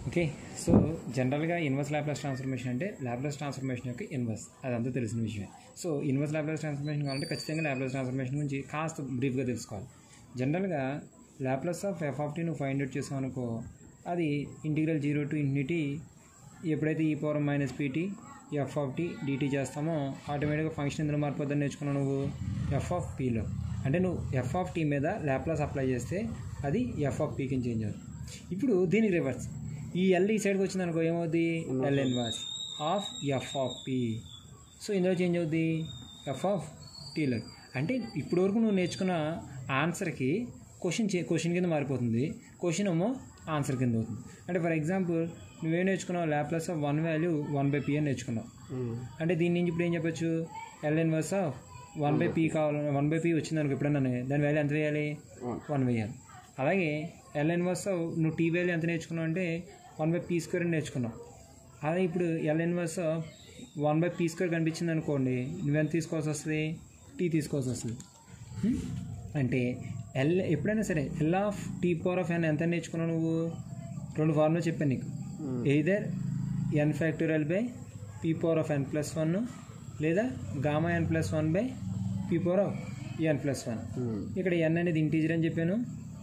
Okay so జనరల్గా inverse Laplace transformation అంటే Laplace transformation యొక్క ఇన్వర్స్ అదంతా తెలిసిన విషయమే సో ఇన్వర్స్ ల్యాప్లాస్ ట్రాన్స్ఫర్మేషన్ కావాలంటే ఖచ్చితంగా ల్యాప్లాస్ ట్రాన్స్ఫర్మేషన్ గురించి కాస్త బ్రీఫ్గా తెలుసుకోవాలి జనరల్గా Laplace of F of T నువ్వు ఫైండ్ అవుట్ చేసావు అనుకో అది ఇంటిగ్రల్ జీరో టు ఇన్ఫినిటీ ఎప్పుడైతే e power minus PT F of tea DT చేస్తామో ఆటోమేటిక్గా ఫంక్షన్ ఎందులో మారిపోద్దని నేర్చుకున్నావు నువ్వు ఎఫ్ ఆఫ్ పీలో అంటే నువ్వు ఎఫ్ ఆఫ్ టీ మీద ల్యాప్లాస్ అప్లై చేస్తే అది ఎఫ్ ఆఫ్ పీకి చేంజ్ అవుతుంది ఇప్పుడు దీనికి రివర్స్ ఈ ఎల్ ఈ సైడ్కి వచ్చింది అనుకో ఏమవుద్ది L inverse of F of P so ఇందులో చేంజ్ అవుద్ది ఎఫ్ ఆఫ్ టీలో అంటే ఇప్పటి వరకు నువ్వు నేర్చుకున్న ఆన్సర్కి క్వశ్చన్ చే క్వశ్చన్ కింద మారిపోతుంది క్వశ్చన్ ఏమో ఆన్సర్ కింద అవుతుంది అంటే ఫర్ ఎగ్జాంపుల్ నువ్వేం నేర్చుకున్నావు Laplace of one value one by P అని నేర్చుకున్నావు అంటే దీని నుంచి ఇప్పుడు ఏం చెప్పొచ్చు L inverse of one by P కావాలి వన్ బై పీ వచ్చింది అనుకో ఎప్పుడన్నా దాని వాల్యూ ఎంత వేయాలి వన్ వేయాలి అలాగే ఎల్ ఇన్వర్స్ ఆఫ్ నువ్వు టీ వాల్యూ ఎంత నేర్చుకున్నావు అంటే వన్ బై పీ స్క్వేర్ అని నేర్చుకున్నావు అదే ఇప్పుడు L inverse of one by P square కనిపించింది అనుకోండి నువ్వెంత తీసుకోవాల్సి వస్తుంది టీ తీసుకోవాల్సి వస్తుంది హ్మ్? అంటే ఎల్ ఎప్పుడైనా సరే L of T power of N ఎంత నేర్చుకున్నావు నువ్వు రెండు ఫార్ములా చెప్పాను నీకు either N factorial by P power of N plus one లేదా gamma N plus one by P power of N plus one ఇక్కడ ఎన్ అనేది ఇంటీజర్ అని చెప్పాను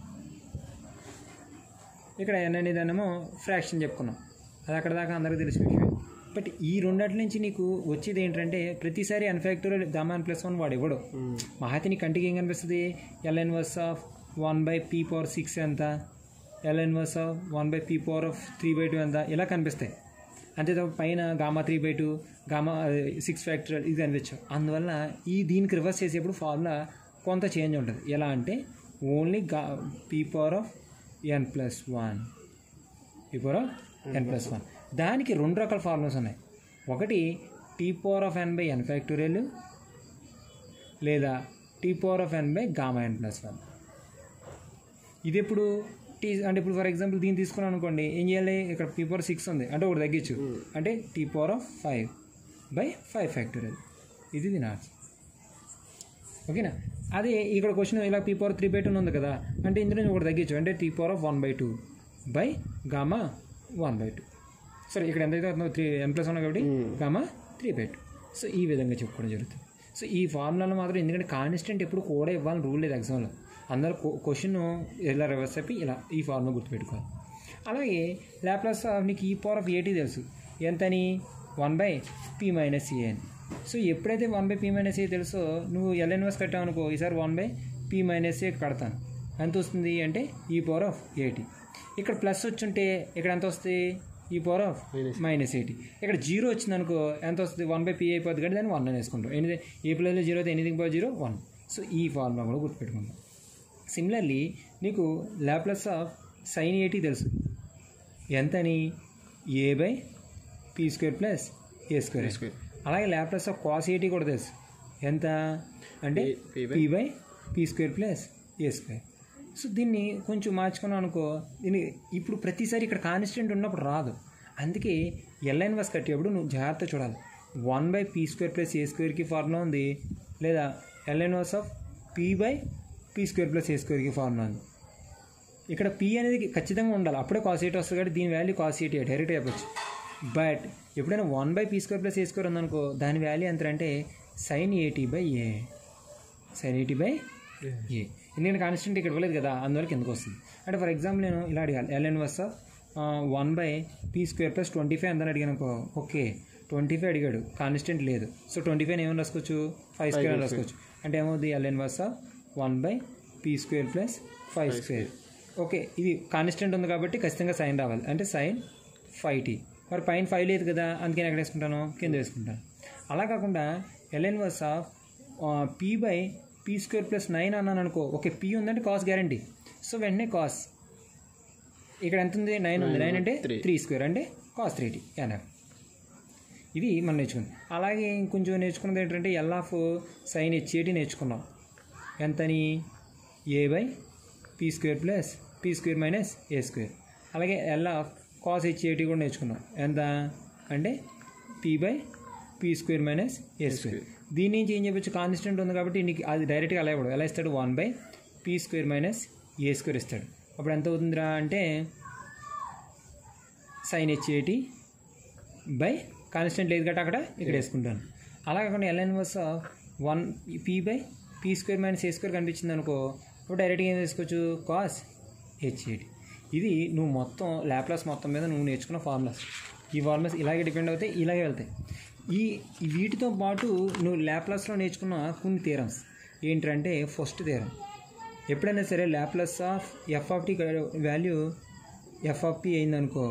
ఇక్కడ ఎన్ అనేది అనేమో ఫ్రాక్షన్ చెప్పుకున్నాం అది అక్కడ దాకా అందరికీ తెలిసిన విషయం బట్ ఈ రెండటి నుంచి నీకు వచ్చేది ఏంటంటే ప్రతిసారి N factorial gamma N plus one వాడు ఇవ్వడు మహాతి నీ కంటికి ఏం కనిపిస్తుంది L inverse of one by P power six ఎంత L inverse of one by P power of three by two ఎంత ఇలా కనిపిస్తాయి అంతే తప్ప పైన gamma three by two gamma six factorial ఇది కనిపించు అందువల్ల ఈ దీనికి రివర్స్ చేసేప్పుడు ఫార్ములా కొంత చేంజ్ ఉంటుంది ఎలా అంటే ఓన్లీ గా P power of N plus one P power of N plus one దానికి రెండు రకాల ఫార్ములాస్ ఉన్నాయి ఒకటి T power of N by N factorial లేదా T power of N by gamma N plus one ఇది ఎప్పుడు టీ అంటే ఇప్పుడు ఫర్ ఎగ్జాంపుల్ దీన్ని తీసుకున్నాను అనుకోండి ఏం చేయాలి ఇక్కడ పీ పవర్ సిక్స్ ఉంది అంటే ఒకటి తగ్గించు అంటే tea power of five by five factorial ఇది దీని ఆన్సర్ ఓకేనా అదే ఇక్కడ క్వశ్చన్ ఇలా P power three by two ఉంది కదా అంటే ఇందులో నుంచి ఒకటి తగ్గించు అంటే tea power of one by two by gamma one by two సరే ఇక్కడ ఎంతైతే అవుతుందో త్రీ ఎన్ ప్లస్ వన్ కాబట్టి gamma three by two so ఈ విధంగా చెప్పుకోవడం జరుగుతుంది సో ఈ ఫార్ములాలో మాత్రం ఎందుకంటే కాన్స్టెంట్ ఎప్పుడు కూడా ఇవ్వాలని రూల్ లేదు ఎగ్జామ్లో అందరు క్వశ్చన్ ఇలా రివర్స్ అయిపోయి ఇలా ఈ ఫార్ములా గుర్తుపెట్టుకోవాలి అలాగే ల్యాప్లాస్ ఆఫ్ నీకు ఈ పవర్ ఆఫ్ ఏటీ తెలుసు ఎంతని one by P minus A అని సో ఎప్పుడైతే one by P minus A తెలుసో నువ్వు ఎల్ ఇన్వర్స్ కట్టావు అనుకో ఈసారి one by P minus A కడతాను ఎంత వస్తుంది అంటే ఈ పవర్ ఆఫ్ ఏటీ ఇక్కడ ప్లస్ వచ్చుంటే ఇక్కడ ఎంత వస్తుంది e power of minus AT ఇక్కడ జీరో వచ్చింది అనుకో ఎంత వస్తుంది వన్ బై పీ అయిపోద్ది కానీ దాన్ని వన్ అని వేసుకుంటాం ఎనిమిది ఏ ప్లస్లో జీరో అయితే ఎనిమిది పవర్ జీరో వన్ సో ఈ ఫార్ములా కూడా గుర్తుపెట్టుకుంటాం సిమిలర్లీ నీకు ల్యాప్లస్ ఆఫ్ సైన్ ఎయిటీ తెలుసు ఎంతని A by P square plus A square square. అలాగే ల్యాప్లస్ ఆఫ్ కాస్ ఎయిటీ కూడా తెలుసు ఎంత అంటే P by- P by P square plus A square so దీన్ని కొంచెం మార్చుకున్నాం అనుకో దీన్ని ఇప్పుడు ప్రతిసారి ఇక్కడ కాన్స్టెంట్ ఉన్నప్పుడు రాదు అందుకే ఎల్ఎన్ వస్ కట్టేప్పుడు నువ్వు జాగ్రత్త చూడాలి one by P square plus A స్క్వేర్కి ఫార్ములా ఉంది లేదా L inverse of P by P square plus A స్క్వేర్కి ఫార్ములా ఉంది ఇక్కడ పీ అనేది ఖచ్చితంగా ఉండాలి అప్పుడే కాస్ ఎయిట్ వస్తుంది కాబట్టి దీని వాల్యూ కాస్ ఎయిట్ డైరెక్ట్ చెప్పచ్చు బట్ ఎప్పుడైనా one by P square plus A square ఉందనుకో దాని వాల్యూ ఎంత అంటే sine AT by A sine AT by A ఎందుకంటే కాన్స్టెంట్ ఇక్కడ ఇవ్వలేదు కదా అందువల్ల కిందకు వస్తుంది అంటే ఫర్ ఎగ్జాంపుల్ నేను ఇలా అడిగాలి L inverse one by P square plus twenty five ఎంత అడిగాను అనుకో ఓకే ట్వంటీ ఫైవ్ అడిగాడు కాన్స్టెంట్ లేదు సో ట్వంటీ ఫైవ్ ఏమైనా రాసుకోవచ్చు ఫైవ్ స్క్వేర్ అని రాసుకోవచ్చు అంటే ఏమవుతుంది L inverse one by P square plus five square okay ఇది కాన్స్టెంట్ ఉంది కాబట్టి ఖచ్చితంగా సైన్ రావాలి అంటే సైన్ ఫైవ్ టీ మరి పైన ఫైవ్ లేదు కదా అందుకని ఎక్కడ వేసుకుంటాను కింద వేసుకుంటాను అలా కాకుండా L inverse of P by P square plus nine అన్నాను అనుకో ఓకే పీ ఉందంటే కాస్ గ్యారంటీ సో వెంటనే కాస్ ఇక్కడ ఎంత ఉంది నైన్ ఉంది నైన్ అంటే Three. త్రీ స్క్వేర్ అంటే కాస్ త్రీ టీ ఎన్ఎఫ్ ఇది మనం నేర్చుకుంది అలాగే ఇంకొంచెం నేర్చుకున్నది ఏంటంటే ఎల్ ఆఫ్ సైన్ హెచ్ఏటి నేర్చుకున్నాం ఎంతని A by P square plus P square minus A square అలాగే ఎల్ ఆఫ్ కాస్ హెచ్ఏటి కూడా నేర్చుకున్నాం ఎంత అంటే P by P square minus A square దీని నుంచి ఏం చెప్పొచ్చు కాన్స్టెంట్ ఉంది కాబట్టి నీకు అది డైరెక్ట్గా అలా ఇవ్వడు ఎలా ఇస్తాడు one by P square minus A square ఇస్తాడు అప్పుడు ఎంత అవుతుందిరా అంటే sign H AT by constant లేదు కాబట్టి అక్కడ ఇక్కడ వేసుకుంటాను అలా కాకుండా L inverse of one P by P square minus A square కనిపించింది అనుకో అప్పుడు డైరెక్ట్గా ఏం తీసుకోవచ్చు కాస్ హెచ్ ఎయిటీ ఇది నువ్వు మొత్తం ల్యాప్లాస్ మొత్తం మీద నువ్వు నేర్చుకున్న ఫార్ములాస్ ఈ ఫార్ములాస్ ఇలాగే డిపెండ్ అవుతాయి ఇలాగే వెళ్తాయి ఈ ఈ వీటితో పాటు నువ్వు ల్యాప్లాస్లో నేర్చుకున్న కొన్ని థీరమ్స్ ఏంటంటే ఫస్ట్ థీరం ఎప్పుడైనా సరే Laplace of F of tea value F of P అయిందనుకో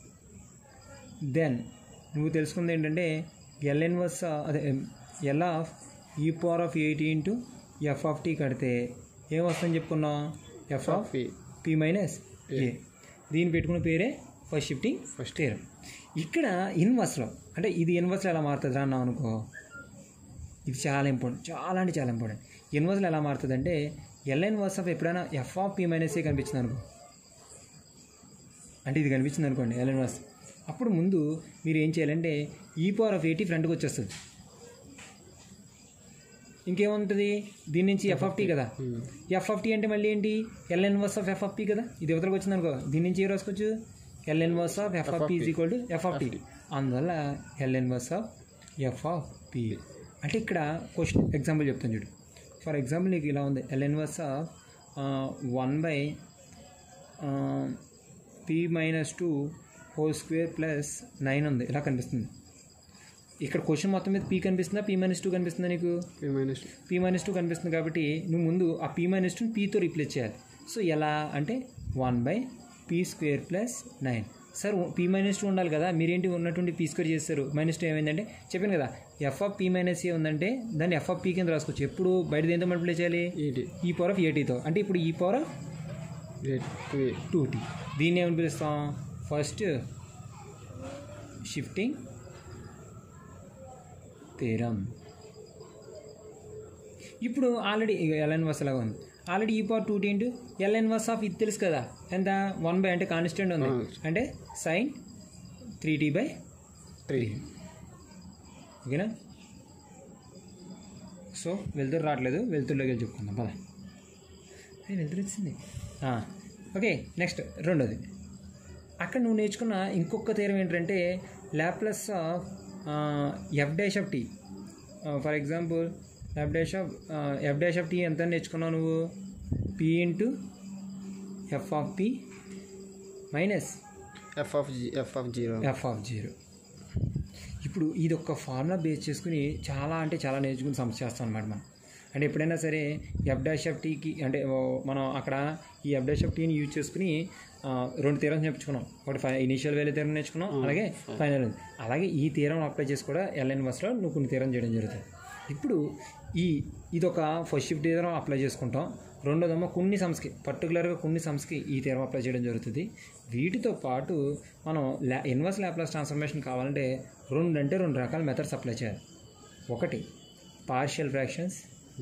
దెన్ నువ్వు తెలుసుకుంది ఏంటంటే ఎల్ ఇన్వర్స్ అదే L of e power of AT into F of T కడితే ఏం వస్తుందని చెప్పుకున్నాం F of P P minus A దీన్ని పెట్టుకున్న పేరే ఫస్ట్ షిఫ్టింగ్ ఫస్ట్ థియరం ఇక్కడ ఇన్వర్స్లో అంటే ఇది ఇన్వర్స్లో ఎలా మారుతుంది రా అన్నావు అనుకో ఇది చాలా ఇంపార్టెంట్ చాలా అంటే చాలా ఇంపార్టెంట్ ఇన్వర్స్లో ఎలా మారుతుంది అంటే ఎల్ ఇన్వర్స్ ఆఫ్ ఎప్పుడైనా F of P minus A కనిపించింది అనుకో అంటే ఇది కనిపించింది అనుకోండి ఎల్ ఇన్వర్స్ అప్పుడు ముందు మీరు ఏం చేయాలంటే ఈ పవర్ ఆఫ్ ఎయిటీ ఫ్రంట్కి వచ్చేస్తుంది ఇంకేముంటుంది దీని నుంచి ఎఫ్ ఆఫ్ టీ కదా ఎఫ్ ఆఫ్ టీ అంటే మళ్ళీ ఏంటి L inverse of F of p కదా ఇది ఇవతలకు వచ్చింది అనుకో దీని నుంచి ఏ రాసుకోవచ్చు L inverse of F of p is equal to f of t అందువల్ల L inverse of F of p అంటే ఇక్కడ క్వశ్చన్ ఎగ్జాంపుల్ చెప్తాను చూడు ఫర్ ఎగ్జాంపుల్ నీకు ఇలా ఉంది L inverse of one by P minus two whole square plus nine ఉంది ఇలా కనిపిస్తుంది ఇక్కడ క్వశ్చన్ మొత్తం మీద పీ కనిపిస్తుందా పీ మైనస్ టూ కనిపిస్తుందా నీకు p minus p minus two కనిపిస్తుంది కాబట్టి నువ్వు ముందు ఆ పీ మైనస్ టూని పీతో రీప్లేస్ చేయాలి సో ఎలా అంటే one by P square plus nine sir p minus two ఉండాలి కదా మీరేంటి ఉన్నటువంటి పీ స్క్వేర్ చేస్తారు మైనస్ టూ ఏమైందంటే చెప్పాను కదా f of p minus a ఉందంటే దాన్ని ఎఫ్ ఆఫ్ పీ కింద రాసుకోవచ్చు ఎప్పుడు బయట దేంతో మల్టిప్లై చేయాలి ఎయిటీ ఈ పవర్ ఆఫ్ ఎయిటీతో అంటే ఇప్పుడు e power of eight two eight two t దీన్ని ఏమని పిలుస్తాం ఫస్ట్ షిఫ్టింగ్ థీరం ఇప్పుడు ఆల్రెడీ ఎల్ఎన్ వర్స్ లాగా ఉంది already e power two t into L inverse of ఇది తెలుసు కదా ఎంత వన్ బై అంటే కాన్స్టెంట్ ఉంది అంటే sine three tea by three ఓకేనా సో వెళ్తురు రావట్లేదు వెళ్తుర్లోకి వెళ్ళి చెప్పుకుందాం పద ఏ, వెళ్తురు వచ్చింది ఆ, ఓకే నెక్స్ట్ రెండోది అక్కడ నువ్వు నేర్చుకున్న ఇంకొక తీరం ఏంటంటే Laplace of f dash of t for example f dash of f dash of t ఎంత నేర్చుకున్నావు నువ్వు p into F of P minus f of g f of zero f of zero ఇప్పుడు ఇది ఒక formula base చేసుకుని చాలా అంటే చాలా నేర్చుకుని సమస్య చేస్తాం అనమాట మనం అంటే ఎప్పుడైనా సరే ఎఫ్ డాష్ ఎఫ్ టీకి అంటే ఓ మనం అక్కడ ఈ ఎఫ్ డాష్ ఎఫ్ టీని యూజ్ చేసుకుని ఆ, రెండు తీరం నేర్చుకున్నాం ఒకటి ఫై ఇనీషియల్ వేలే తీరం నేర్చుకున్నాం అలాగే ఫైనల్ అలాగే ఈ తీరం అప్లై చేసి కూడా ఎల్ఎన్ బస్లో నువ్వు కొన్ని తీరం చేయడం జరుగుతుంది ఇప్పుడు ఈ ఇది ఒక ఫస్ట్ షిఫ్ట్ తీరం అప్లై చేసుకుంటాం రెండోదేమో కొన్ని సమ్స్కి పర్టికులర్గా కొన్ని సమ్స్కి ఈ తీరం అప్లై చేయడం జరుగుతుంది వీటితో పాటు మనం ల్యా ఇన్వర్స్ ల్యాప్లాస్ ట్రాన్స్ఫర్మేషన్ కావాలంటే రెండు అంటే రెండు రకాల మెథడ్స్ అప్లై చేయాలి ఒకటి పార్షియల్ ఫ్రాక్షన్స్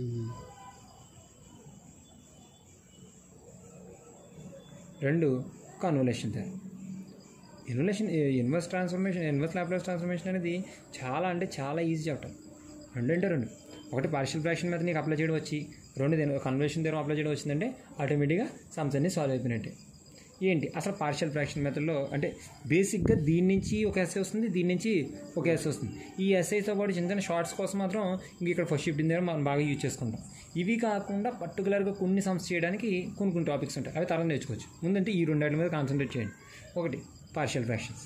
రెండు convolution theory involution inverse transformation inverse Laplace transformation అనేది చాలా అంటే చాలా ఈజీ చాప్టర్ రెండు అంటే రెండు ఒకటి పార్షియల్ ఫ్రాక్షన్ మీద నీకు అప్లై చేయడం వచ్చి రెండు దీని కన్వర్షన్ తీరం అప్లై చేయడం వచ్చిందంటే ఆటోమేటిక్గా సమ్స్ అన్ని సాల్వ్ అయిపోయినట్టే ఏంటి అసలు పార్షియల్ ఫ్రాక్షన్ మెథడ్లో అంటే బేసిక్గా దీని నుంచి ఒక ఎస్ఐ వస్తుంది దీని నుంచి ఒక ఎస్ఐ వస్తుంది ఈ ఎస్ఐతో పాటు చిన్న చిన్న షార్ట్స్ కోసం మాత్రం ఇంక ఇక్కడ ఫస్ట్ షిఫ్ట్ దగ్గర మనం బాగా యూజ్ చేసుకుంటాం ఇవి కాకుండా పర్టికులర్గా కొన్ని సమ్స్ చేయడానికి కొన్ని కొన్ని టాపిక్స్ ఉంటాయి అవి తర్వాత నేర్చుకోవచ్చు ముందంటే ఈ రెండాటి మీద కాన్సన్ట్రేట్ చేయండి ఒకటి పార్షియల్ ఫ్రాక్షన్స్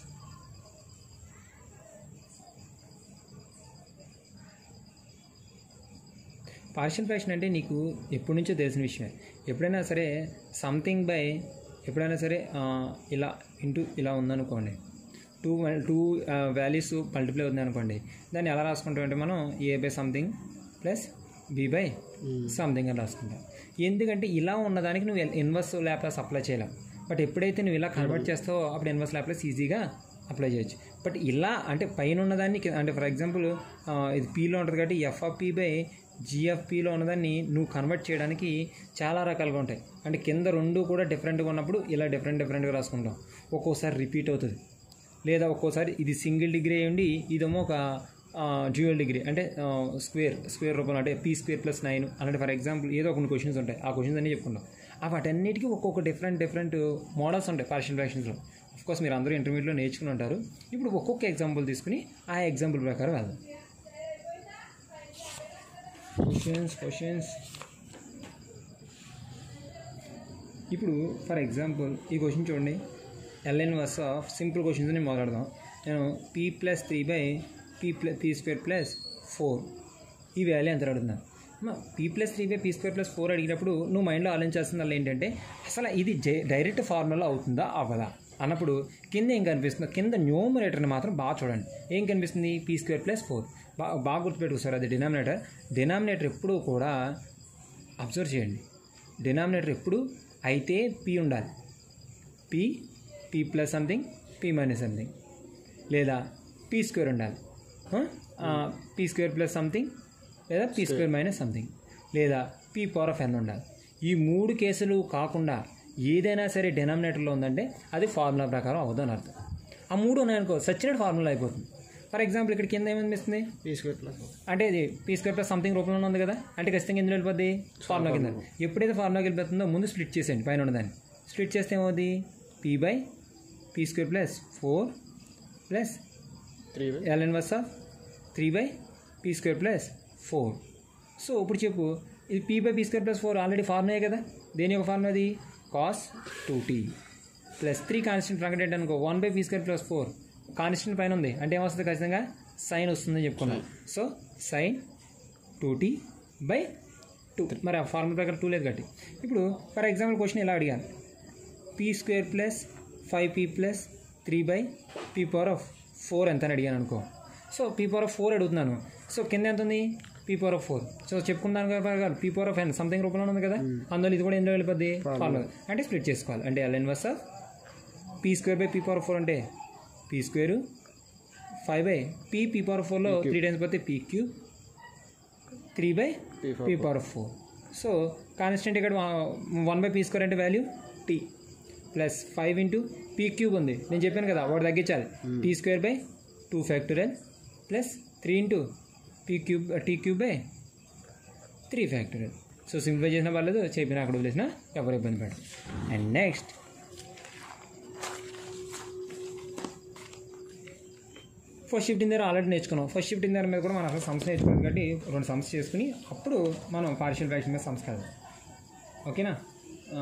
పార్షియల్ ఫ్రాక్షన్ అంటే నీకు ఎప్పటి నుంచో తెలిసిన విషయమే ఎప్పుడైనా సరే సంథింగ్ బై ఎప్పుడైనా సరే ఆ, ఇలా ఇంటూ ఇలా ఉందనుకోండి టూ టూ వాల్యూస్ మల్టిప్లై అవుతుంది అనుకోండి దాన్ని ఎలా రాసుకుంటాం అంటే మనం a by something plus B by something అని రాసుకుంటాం ఎందుకంటే ఇలా ఉన్నదానికి నువ్వు ఇన్వర్స్ ల్యాప్లాస్ అప్లై చేయలేవు బట్ ఎప్పుడైతే నువ్వు ఇలా కన్వర్ట్ చేస్తావో అప్పుడు ఇన్వర్స్ ల్యాప్లాస్ ఈజీగా అప్లై చేయొచ్చు బట్ ఇలా అంటే పైన ఉన్నదాన్ని కి- అంటే ఫర్ ఎగ్జాంపుల్ ఇది పీలో ఉంటుంది కాబట్టి ఎఫ్ఆర్పి బై జిఎఫ్పిలో ఉన్నదాన్ని నువ్వు కన్వర్ట్ చేయడానికి చాలా రకాలుగా ఉంటాయి అంటే కింద రెండు కూడా డిఫరెంట్గా ఉన్నప్పుడు ఇలా డిఫరెంట్ డిఫరెంట్గా రాసుకుంటాం ఒక్కోసారి రిపీట్ అవుతుంది లేదా ఒక్కోసారి ఇది సింగిల్ డిగ్రీ అయి ఉండి ఇదేమో ఒక డ్యూయల్ డిగ్రీ అంటే స్క్వేర్ స్క్వేర్ రూపంలో అంటే పీ స్క్వేర్ ప్లస్ నైన్ అంటే ఫర్ ఎగ్జాంపుల్ ఏదో కొన్ని క్వశ్చన్స్ ఉంటాయి ఆ క్వశ్చన్స్ అన్నీ చెప్పుకుంటాం ఆ వాటన్నిటికీ ఒక్కొక్క డిఫరెంట్ డిఫరెంట్ మోడల్స్ ఉంటాయి పార్షియల్ ఫ్రాక్షన్స్లో కోర్స్ మీరు అందరూ ఇంటర్మీడియట్లో నేర్చుకుని ఉంటారు ఇప్పుడు ఒక్కొక్క ఎగ్జాంపుల్ తీసుకుని ఆ ఎగ్జాంపుల్ ప్రకారం వెళ్దాం క్వశ్చన్స్ క్వశ్చన్స్ ఇప్పుడు ఫర్ ఎగ్జాంపుల్ ఈ క్వశ్చన్ చూడండి L inverse of simple questions నేను మాట్లాడదాం నేను p plus three by P plus P square plus four ఈ వాల్యూ ఎంత అడుగుతున్నాను p plus three by P square plus four అడిగినప్పుడు నువ్వు మైండ్లో ఆలోచించాల్సిన వాళ్ళు ఏంటంటే అసలు ఇది జై- డైరెక్ట్ ఫార్ములా అవుతుందా అవ్వదా అన్నప్పుడు కింద ఏం కనిపిస్తుందో కింద న్యూమరేటర్ని మాత్రం బాగా చూడండి ఏం కనిపిస్తుంది పీ స్క్వేర్ ప్లస్ ఫోర్ బాగా బాగా గుర్తుపెట్టుకో సార్ అది డినామినేటర్ డినామినేటర్ ఎప్పుడూ కూడా అబ్జర్వ్ చేయండి డినామినేటర్ ఎప్పుడు అయితే పి ఉండాలి p p plus something p minus something లేదా పీ స్క్వేర్ ఉండాలి పీ స్క్వేర్ ప్లస్ సంథింగ్ లేదా పీ స్క్వేర్ మైనస్ సంథింగ్ లేదా పీ పవర్ ఆఫ్ ఎన్ ఉండాలి ఈ మూడు కేసులు కాకుండా ఏదైనా సరే డినామినేటర్లో ఉందంటే అది ఫార్ములా ప్రకారం అవ్వదని అర్థం ఆ మూడు ఉన్నాయనుకో సచ్చినట్టు ఫార్ములా అయిపోతుంది ఫర్ ఎగ్జాంపుల్ ఇక్కడ కింద ఏమనిపిస్తుంది పీ స్క్వేర్ ప్లస్ అంటే ఇది పీ స్క్వేర్ ప్లస్ సంథింగ్ రూపంలో ఉంది కదా అంటే ఖచ్చితంగా ఎందులో వెళ్ళిపోద్ది ఫార్ములా కింద ఎప్పుడైతే ఫార్ములాకి వెళ్ళిపోతుందో ముందు స్ప్లిట్ చేసేయండి పైన ఉన్నదాన్ని స్ప్లిట్ చేస్తే ఏమవుతుంది p by P square plus four plus three by L inverse of three by P square plus four so ఇప్పుడు చెప్పు ఇది p by P square plus four already formula కదా దేని యొక్క ఫార్ములా అది cos two t plus three constant ప్రకటెంట్ అనుకో one by P square plus four constant పైన ఉంది అంటే ఏమొస్తుంది ఖచ్చితంగా సైన్ వస్తుందని చెప్పుకున్నాం so sine two t by two మరి ఆ ఫార్ములా ప్రకారం టూ లేదు కట్టి ఇప్పుడు ఫర్ ఎగ్జాంపుల్ క్వశ్చన్ ఇలా అడిగాను p square plus five p plus three by P power of four ఎంత అని అడిగాను అనుకో so p power of four అడుగుతున్నాను సో కింద ఎంత ఉంది p power of four so చెప్పుకున్నాను కదా p power of n something రూపంలో ఉంది కదా అందులో ఇది కూడా ఎందులో వెళ్ళిపోద్ది ఫార్ములా అంటే స్ప్లిట్ చేసుకోవాలి అంటే L inverse of P square by P power four అంటే p square five by p p power ఫోర్లో త్రీ టైమ్స్ పోతే p cube three by p p power four so constant ఇక్కడ వన్ బై పీ స్క్వేర్ అంటే value t plus five into p cube ఉంది నేను చెప్పాను కదా వాడు తగ్గించాలి t square by two factorial plus three into p cube t cube by three factorial so simplify చేసిన పర్లేదు చెప్పిన అక్కడ వదిలేసిన ఎవరు ఇబ్బంది పడరు అండ్ నెక్స్ట్ ఫస్ట్ షిఫ్టింగ్ దగ్గర ఆల్రెడీ నేర్చుకున్నాం ఫస్ట్ షిఫ్టింగ్ దగ్గర మీద కూడా మనం అసలు సమస్య నేర్చుకోవాలి కాబట్టి రెండు సమస్య చేసుకుని అప్పుడు మనం పార్షియల్ ఫ్రాక్షన్ మీద సమస్య కాదు ఓకేనా ఆ,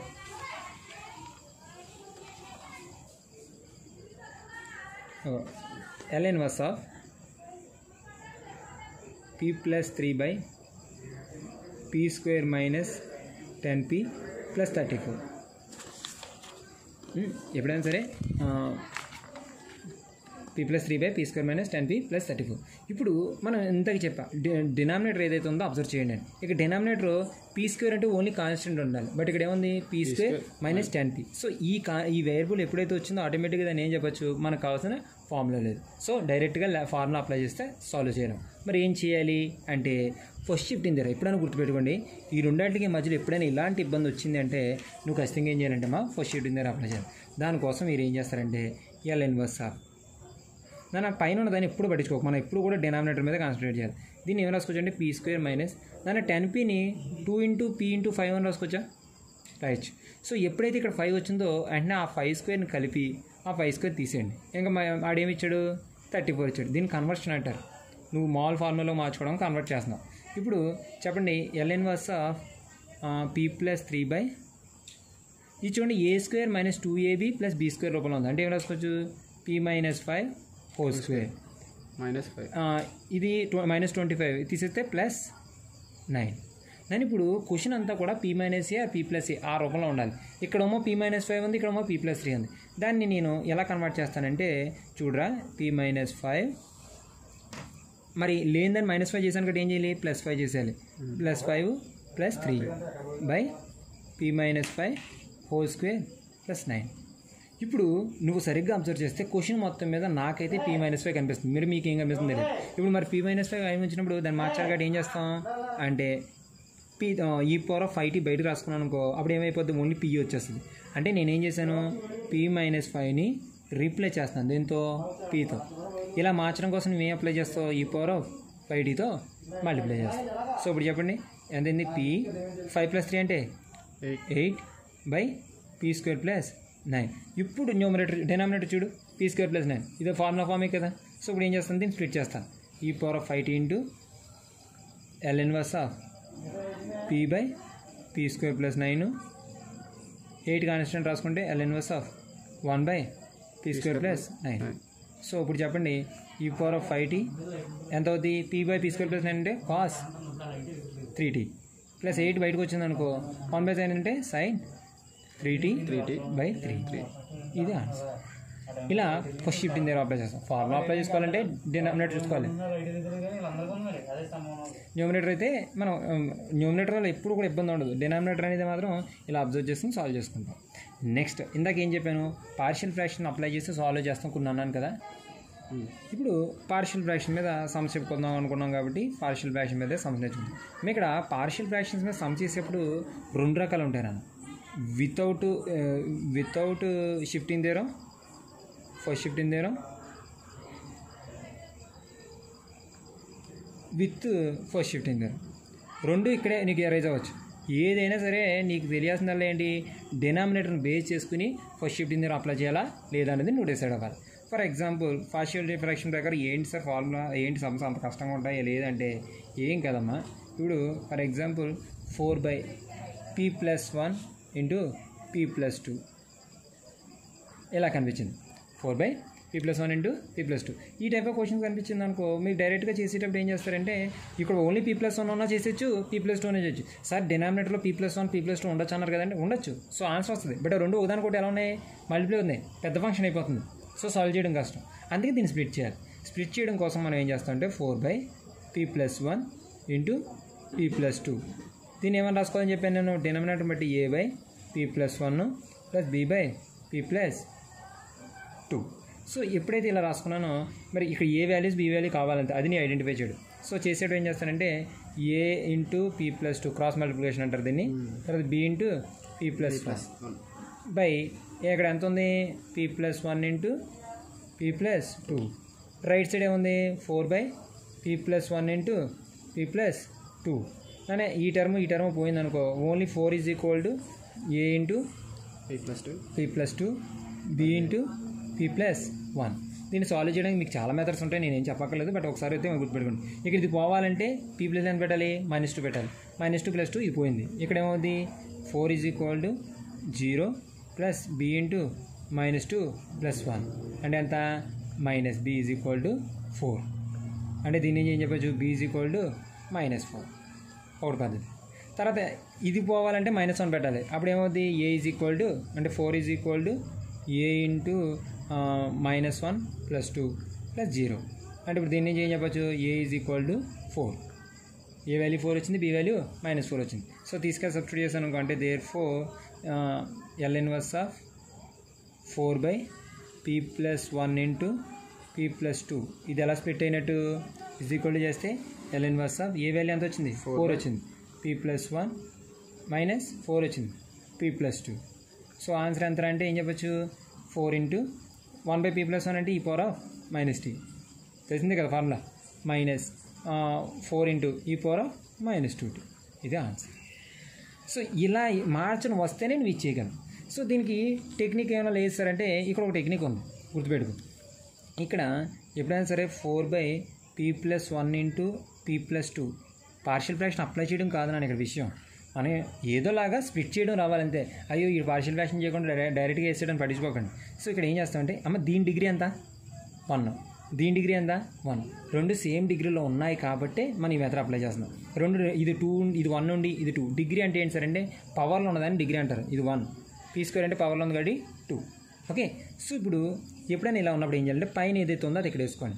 ఓ, L inverse of p plus three by P square minus ten p plus thirty four ఎప్పుడైనా సరే ఆ, p plus three by P square minus ten p plus thirty four ఇప్పుడు మనం ఇంతకు చెప్పా డినామినేటర్ ఏదైతే ఉందో అబ్జర్వ్ చేయండి అని ఇక డినామినేటర్ పీ స్క్వేర్ అంటే ఓన్లీ కాన్స్టెంట్ ఉండాలి బట్ ఇక్కడ ఏముంది p square minus ten p so ఈ కా ఈ వేరియబుల్ ఎప్పుడైతే వచ్చిందో ఆటోమేటిక్గా దాన్ని ఏం చెప్పొచ్చు మనకు కావాల్సిన ఫార్ములా లేదు సో డైరెక్ట్గా ఫార్ములా అప్లై చేస్తే సాల్వ్ చేయడం మరి ఏం చేయాలి అంటే ఫస్ట్ షిఫ్ట్ ఇన్ దగ్గర ఎప్పుడైనా గుర్తుపెట్టుకోండి ఈ రెండాటికి మధ్యలో ఎప్పుడైనా ఇలాంటి ఇబ్బంది వచ్చింది అంటే నువ్వు ఖచ్చితంగా ఏం చేయాలంటే మా ఫస్ట్ షిఫ్ట్ ఇన్ దగ్గర అప్లై చేయాలి దానికోసం మీరు ఏం చేస్తారంటే ఎల్ ఇన్వర్స్ ఆఫ్ దాని ఆ పైన ఉన్న దాన్ని ఎప్పుడు పట్టించుకోక మనం ఎప్పుడు కూడా డినామినేటర్ మీద కాన్సన్ట్రేట్ చేయాలి దీన్ని ఏమైనా రాసుకోవచ్చు అంటే పీ స్క్వేర్ మైనస్ దాని టెన్ పీని two into p into five అని రాసుకోవచ్చా రైట్ సో ఎప్పుడైతే ఇక్కడ ఫైవ్ వచ్చిందో వెంటనే ఆ ఫైవ్ స్క్వేర్ని కలిపి ఆ ఫైవ్ స్క్వేర్ తీసేయండి ఇంకా మా- ఆడేమి ఇచ్చాడు థర్టీ ఫోర్ ఇచ్చాడు దీన్ని కన్వర్షన్ అంటారు నువ్వు మాల్ ఫార్ములాలో మార్చుకోవడం కన్వర్ట్ చేస్తున్నావు ఇప్పుడు చెప్పండి L inverse of p plus three by ఇది చూడండి a square minus two a b plus b square రూపంలో ఉంది అంటే ఏం రాసుకోవచ్చు p minus five whole square minus five ఇది మైనస్ ట్వంటీ ఫైవ్ తీసేస్తే ప్లస్ నైన్ నేను ఇప్పుడు క్వశ్చన్ అంతా కూడా p minus a p plus a ఆ రూపంలో ఉండాలి ఇక్కడేమో పీ మైనస్ ఫైవ్ ఉంది ఇక్కడేమో పీ ప్లస్ త్రీ ఉంది దాన్ని నేను ఎలా కన్వర్ట్ చేస్తానంటే చూడరా పీ మైనస్ ఫైవ్ మరి లేనిదని మైనస్ ఫైవ్ చేశాను కాబట్టి ఏం చేయాలి ప్లస్ ఫైవ్ చేసేయాలి plus five plus three by P minus five whole square plus nine ఇప్పుడు నువ్వు సరిగ్గా అబ్జర్వ్ చేస్తే క్వశ్చన్ మొత్తం మీద నాకైతే పీ మైనస్ ఫైవ్ కనిపిస్తుంది మీరు మీకు ఏం కనిపిస్తుంది తెలియదు ఇప్పుడు మరి పీ మైనస్ ఫైవ్ అయిన వచ్చినప్పుడు దాన్ని మార్చాలి కాబట్టి ఏం చేస్తాం అంటే P e power of five tea బయటకు రాసుకున్నాను అనుకో అప్పుడు ఏమైపోద్ది ఓన్లీ పీ వచ్చేస్తుంది అంటే నేనేం చేశాను పీ మైనస్ ఫైవ్ని రీప్లేస్ చేస్తాను దీంతో పీతో ఇలా మార్చడం కోసం నువ్వు ఏం అప్లై చేస్తావు ఈ పవర్ ఆఫ్ ఫైవ్ టీతో మల్టిప్లై చేస్తావు సో ఇప్పుడు చెప్పండి ఎంత పీ ఫైవ్ ప్లస్ త్రీ అంటే eight eight by P square plus nine ఇప్పుడు న్యూమరేటర్ డినామినేటర్ చూడు పీ స్క్వేర్ ప్లస్ నైన్ ఇదే ఫార్ములా ఫామే కదా సో ఇప్పుడు ఏం చేస్తాను దీన్ని స్ప్లిట్ చేస్తాను e power of five t into L inverse of P by P square plus nine eight constant రాసుకుంటే L inverse of one by P square plus nine so ఇప్పుడు చెప్పండి e power of five t ఎంత అవుతుంది p by P square plus nine అంటే cos three t plus eight బయటకు వచ్చింది అనుకో one by sine అంటే sine three t three tea by three ఇది ఆన్సర్ ఇలా ఫస్ట్ షిఫ్ట్ దగ్గర అప్లై చేస్తాం ఫార్ములా అప్లై చేసుకోవాలంటే డినామినేటర్ చూసుకోవాలి న్యూమినేటర్ అయితే మనం న్యూమినేటర్ వల్ల ఎప్పుడు కూడా ఇబ్బంది ఉండదు డినామినేటర్ అనేది మాత్రం ఇలా అబ్జర్వ్ చేసుకుని సాల్వ్ చేసుకుంటాం నెక్స్ట్ ఇందాక ఏం చెప్పాను పార్షియల్ ఫ్రాక్షన్ అప్లై చేసి సాల్వ్ చేస్తాం కొన్ని అన్నాను కదా ఇప్పుడు పార్షియల్ ఫ్రాక్షన్ మీద సమ్ చెప్పుకుందాం అనుకున్నాం కాబట్టి పార్షియల్ ఫ్రాక్షన్ మీద సమ్ నేర్చుకుందాం మేము ఇక్కడ పార్షియల్ ఫ్రాక్షన్స్ మీద సమ్ చేసేప్పుడు రెండు రకాలు ఉంటాయి నాన్న without without shifting theorem first shifting theorem with first shifting theorem రెండు ఇక్కడే నీకు ఎరైజ్ అవ్వచ్చు ఏదైనా సరే నీకు తెలియాల్సిందల్లా ఏంటి డినామినేటర్ని బేస్ చేసుకుని ఫస్ట్ షిఫ్టింగ్ దగ్గర అప్లై చేయాలా లేదా అనేది నువ్వు డిసైడ్ అవ్వాలి ఫర్ ఎగ్జాంపుల్ పార్షియల్ ఫ్రాక్షన్ ప్రకారం ఏంటి సార్ ఫార్ములా ఏంటి సమస్య అంత కష్టంగా ఉంటాయి లేదంటే ఏం కదమ్మా ఇప్పుడు for example four by P plus one into P plus two ఇలా కనిపించింది four by P plus one into P plus two ఈ టైప్ ఆఫ్ క్వశ్చన్ కనిపించింది అనుకో మీరు డైరెక్ట్గా చేసేటప్పుడు ఏం చేస్తారంటే ఇక్కడ ఓన్లీ పీ ప్లస్ వన్ ఉన్నా చేసేచ్చు పీ ప్లస్ టూ అనే చేయొచ్చు సార్ డినామినేటర్లో p plus one p plus two ఉండొచ్చు అన్నారు కదండి ఉండొచ్చు సో ఆన్సర్ వస్తుంది బట్ ఆ రెండు ఒకదాని ఒకటి ఎలా ఉన్నాయి మల్టిప్లై ఉన్నాయి పెద్ద ఫంక్షన్ అయిపోతుంది సో సాల్వ్ చేయడం కష్టం అందుకే దీన్ని స్ప్లిట్ చేయాలి స్ప్లిట్ చేయడం కోసం మనం ఏం చేస్తామంటే four by P plus one into P plus two దీన్ని ఏమైనా రాసుకోవాలని చెప్పాను నేను డినామినేటర్ బట్టి a by P plus one plus B by P plus two so ఎప్పుడైతే ఇలా రాసుకున్నానో మరి ఇక్కడ ఏ వాల్యూస్ బి వాల్యూ కావాలంటే అది నీ ఐడెంటిఫై చేయడు సో చేసేటప్పుడు ఏం చేస్తానంటే a into P plus two cross multiplication అంటారు దీన్ని తర్వాత b into P plus plus one by ఇక్కడ ఎంత ఉంది p plus one into P plus two right side ఏముంది four by P plus one into P plus two అనే ఈ term ఈ టర్మ్ పోయింది అనుకో only four is equal to A into P plus two p plus two b into P plus one దీన్ని solve చేయడానికి మీకు చాలా మెథడ్స్ ఉంటాయి నేనేం చెప్పక్కర్లేదు బట్ ఒకసారి అయితే మీరు గుర్తుపెట్టుకోండి ఇక్కడ ఇది పోవాలంటే పీ ప్లస్ ఎంత పెట్టాలి మైనస్ టూ పెట్టాలి మైనస్ టూ ప్లస్ టూ ఇది పోయింది ఇక్కడ ఏమవుతుంది four is equal to zero plus B into minus two plus one అంటే ఎంత minus b is equal to four అంటే దీన్ని ఏం చెప్పచ్చు b is equal to minus four ఒకటి పద్ధతి తర్వాత ఇది పోవాలంటే మైనస్ వన్ పెట్టాలి అప్పుడు ఏమవుతుంది ఏ ఈజ్ ఈక్వల్ టు అంటే four is equal to A into minus one plus two plus zero అంటే ఇప్పుడు దీన్ని ఏం చెప్పచ్చు A is equal to four A value four వచ్చింది బి వాల్యూ మైనస్ ఫోర్ వచ్చింది సో తీసుకెళ్ళి సబ్స్టిట్యూట్ చేశాను అనుకో అంటే there four L inverse of four by P plus one into P plus two ఇది ఎలా స్ప్లిట్ అయినట్టు ఇజ్ ఈక్వల్ టు చేస్తే L inverse of A value ఎంత వచ్చింది Four ఫోర్ by- వచ్చింది P plus one minus four వచ్చింది P plus two so answer ఎంత అంటే ఏం చెప్పొచ్చు four into one by P plus one అంటే e power of minus T తెలిసిందే కదా formula minus four into e power of minus two T ఇదే answer so ఇలా మార్చడం వస్తేనే నువ్వు ఇచ్చేయగలను సో దీనికి టెక్నిక్ ఏమైనా లేదు సార్ అంటే ఇక్కడ ఒక టెక్నిక్ ఉంది గుర్తుపెట్టుకో ఇక్కడ ఎప్పుడైనా సరే four by P plus one into P plus two partial fraction apply చేయడం కాదు నాన్న ఇక్కడ విషయం మనం ఏదోలాగా స్ప్లిట్ చేయడం రావాలంతే అయ్యో ఈ పార్షియల్ ఫ్రాక్షన్ చేయకుండా డై- డైరెక్ట్గా వేసేయడం పట్టించుకోకండి సో ఇక్కడ ఏం చేస్తామంటే అమ్మ దీని డిగ్రీ ఎంత వన్ దీని డిగ్రీ ఎంత వన్ రెండు సేమ్ డిగ్రీలో ఉన్నాయి కాబట్టి మనం ఈ మెథడ్ అప్లై చేస్తున్నాం రెండు ఇది టూ ఇది వన్ నుండి ఇది టూ డిగ్రీ అంటే ఏంటి సార్ అంటే పవర్లో ఉన్నదాన్ని డిగ్రీ అంటారు ఇది వన్ పీ స్క్వేర్ అంటే పవర్లో ఉంది కాబట్టి టూ ఓకే సో ఇప్పుడు ఎప్పుడైనా ఇలా ఉన్నప్పుడు ఏం చేయాలంటే పైన ఏదైతే ఉందో అది ఇక్కడ వేసుకోండి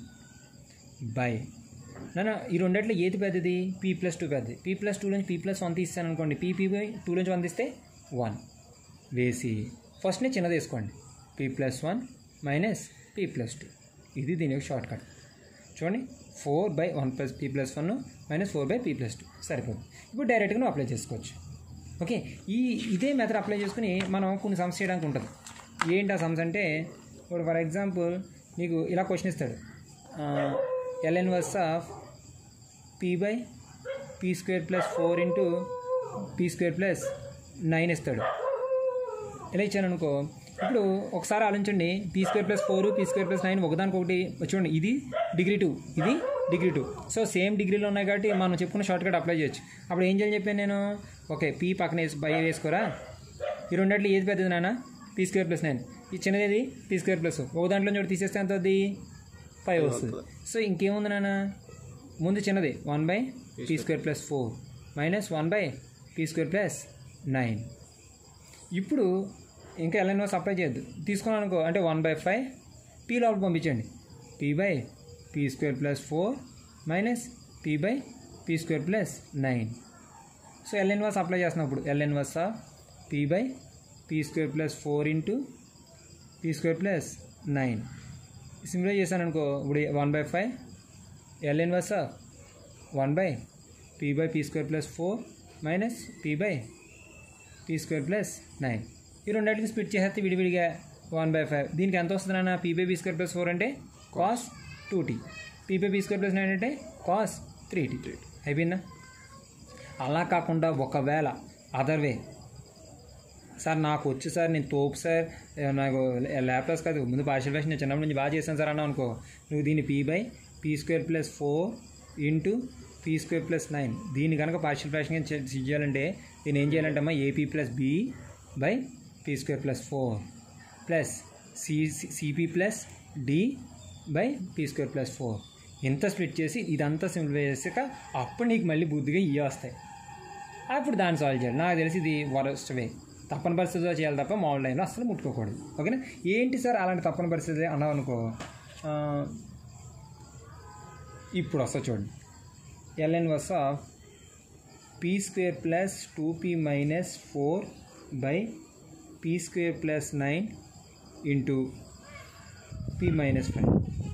బై నాన్న ఈ రెండిట్లో ఏది పెద్దది పీ ప్లస్ టూ పెద్దది పీ ప్లస్ టూ నుంచి పీ ప్లస్ వన్ తీస్తాను అనుకోండి పీ పీ బై టూ నుంచి వన్ తీస్తే వన్ వేసి ఫస్ట్నే చిన్నది వేసుకోండి P plus one minus P plus two ఇది దీని యొక్క షార్ట్ కట్ చూడండి four by one plus P plus one minus four by P plus two సరిపోతుంది ఇప్పుడు డైరెక్ట్గా నువ్వు అప్లై చేసుకోవచ్చు ఓకే ఈ ఇదే మెథడ్ అప్లై చేసుకుని మనం కొన్ని సమ్స్ చేయడానికి ఉంటుంది ఏంటి ఆ సమ్స్ అంటే ఇప్పుడు ఫర్ ఎగ్జాంపుల్ నీకు ఇలా క్వశ్చన్ ఇస్తాడు L inverse of P by P square plus four into P square plus nine ఇస్తాడు ఇలా ఇచ్చాను అనుకో ఇప్పుడు ఒకసారి ఆలోచించండి P square plus four P square plus nine ఒకదానికి ఒకటి చూడండి ఇది డిగ్రీ టూ ఇది డిగ్రీ టూ సో సేమ్ డిగ్రీలో ఉన్నాయి కాబట్టి మనం చెప్పుకున్న షార్ట్ కట్ అప్లై చేయొచ్చు అప్పుడు ఏం చేయాలని చెప్పాను నేను ఓకే పీ పక్కన వేసి బై వేసుకోరా ఈ రెండిట్లో ఏది పెద్దది నాన్న పీ స్క్వేర్ ప్లస్ నైన్ ఈ చిన్నది పీ స్క్వేర్ ప్లస్ ఒక దాంట్లో చోటు తీసేస్తే ఎంత అవుతుంది ఫైవ్ వస్తుంది సో ఇంకేముంది నాన్న ముందు చిన్నది one by P square plus four minus one by P square plus nine ఇప్పుడు ఇంకా ఎల్ఎన్ఓ సప్లై చేయొద్దు తీసుకున్నాను అనుకో అంటే వన్ బై ఫైవ్ పీ లోపల పంపించండి P by P square plus four minus P by P square plus nine so L inverse apply చేస్తున్నప్పుడు L inverse of P by P square plus four into P square plus nine simply చేశాను అనుకో ఇప్పుడు one by five L inverse of one by P by P square plus four minus P by P square plus nine ఈ రెండింటికి split చేసేస్తే విడివిడిగా one by five దీనికి ఎంత వస్తుంది నాన్న P by P square plus four అంటే cos two T P by P square plus nine అంటే కాస్ త్రీ టీ అయిపోయిందా అలా కాకుండా ఒకవేళ అదర్ వే సార్ నాకు వచ్చు సార్ నేను తోపు సార్ ఏ, నాకు ల్యాప్టాప్స్ కాదు ముందు పార్షల్ ఫ్యాషన్ నేను చిన్నప్పటి నుంచి బాగా చేశాను సార్ అన్నావు అనుకో నువ్వు దీన్ని P by P square plus four into P square plus nine దీన్ని కనుక పార్షల్ ఫ్యాషన్ కింద చే- చేయాలంటే దీన్ని ఏం చేయాలంటే అమ్మా AP plus B by P square plus four plus C CP plus D by P square plus four ఇంత స్ప్లిట్ చేసి ఇదంతా సింప్లిఫై చేసాక అప్పుడు నీకు మళ్ళీ బుద్ధిగా ఇవి వస్తాయి అప్పుడు దాన్ని సాల్వ్ చేయాలి నాకు తెలిసి ఇది వరస్ట్ వే తప్పని పరిస్థితిలో చేయాలి తప్ప మామూలు లైన్లో అస్సలు ముట్టుకోకూడదు ఓకేనా ఏంటి సార్ అలాంటి తప్పని పరిస్థితి అన్నావు అనుకో ఆ, ఇప్పుడు వస్తా చూడండి L inverse of P square plus two P minus four by P square plus nine into P minus five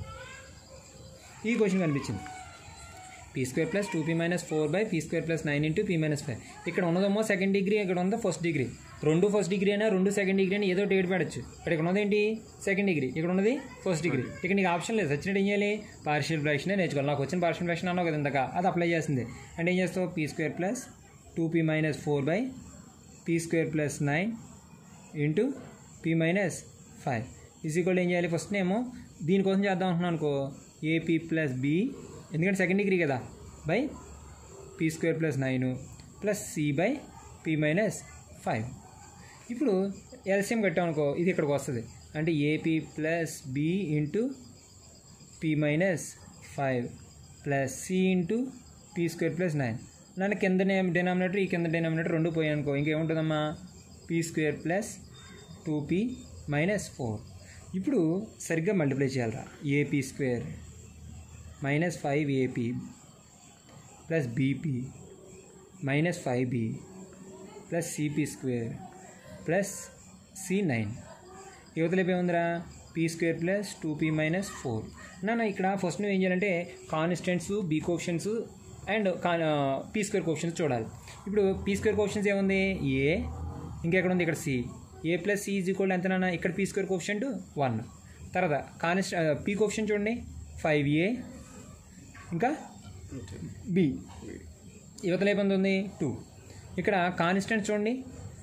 ఈ క్వశ్చన్ కనిపించింది P square plus two P minus four by P square plus nine into P minus five ఇక్కడ ఉన్నదేమో second degree ఇక్కడ ఉందో first degree రెండు first degree అయినా రెండు second degree అయినా ఏదో ఒకటి ఏడు పెడచ్చు ఇక్కడ ఇక్కడ ఉన్నది ఏంటి సెకండ్ డిగ్రీ ఇక్కడ ఉన్నది ఫస్ట్ డిగ్రీ ఇక్కడ నీకు ఆప్షన్ లేదు సచ్చినట్టు ఏం చేయాలి పార్షియల్ ఫ్రాక్షన్ నేర్చుకోవాలి నాకు వచ్చిన పార్షియల్ ఫ్రాక్షన్ అన్నావు కదా ఇంతక అది అప్లై చేస్తుంది అంటే ఏం చేస్తావు P square plus two P minus four by P square plus nine into P minus five is equal ఏం చేయాలి ఫస్ట్ నేమో దీనికోసం చేద్దాం అంటున్నాను అనుకో ఏపీ ప్లస్ బి ఎందుకంటే సెకండ్ డిగ్రీ కదా by P square plus nine plus C by P minus five ఇప్పుడు ఎల్సిఎం కట్టామనుకో ఇది ఇక్కడికి వస్తుంది అంటే AP plus B into P minus five plus C into P square plus nine నన్ను కింద డినామినేటర్ ఈ కింద డినామినేటర్ రెండు పోయాయి అనుకో ఇంకేముంటుందమ్మా P square plus two P minus four ఇప్పుడు సరిగ్గా మల్టిప్లై చేయాలరా AP square minus five AP plus BP minus five B plus CP square plus C nine యువతలేపు ఏముందిరా P square plus two P minus four నాన్న ఇక్కడ first నువ్వు ఏం చేయాలంటే కాన్స్టెంట్స్ బీ కోప్షన్స్ అండ్ కా పీ స్క్వేర్ కోప్షన్స్ చూడాలి ఇప్పుడు పీ స్క్వేర్ కోప్షన్స్ ఏముంది ఏ ఇంకెక్కడ ఉంది ఇక్కడ C A plus C is equal ఎంత నాన్న ఇక్కడ పీ స్క్వేర్ కోప్షంట్ వన్ తర్వాత కాన్స్ట్ పీ కోప్షన్ చూడండి ఫైవ్ ఏ ఇంకా బి యువతల ఏమంది ఉంది టూ ఇక్కడ కాన్స్టెంట్ చూడండి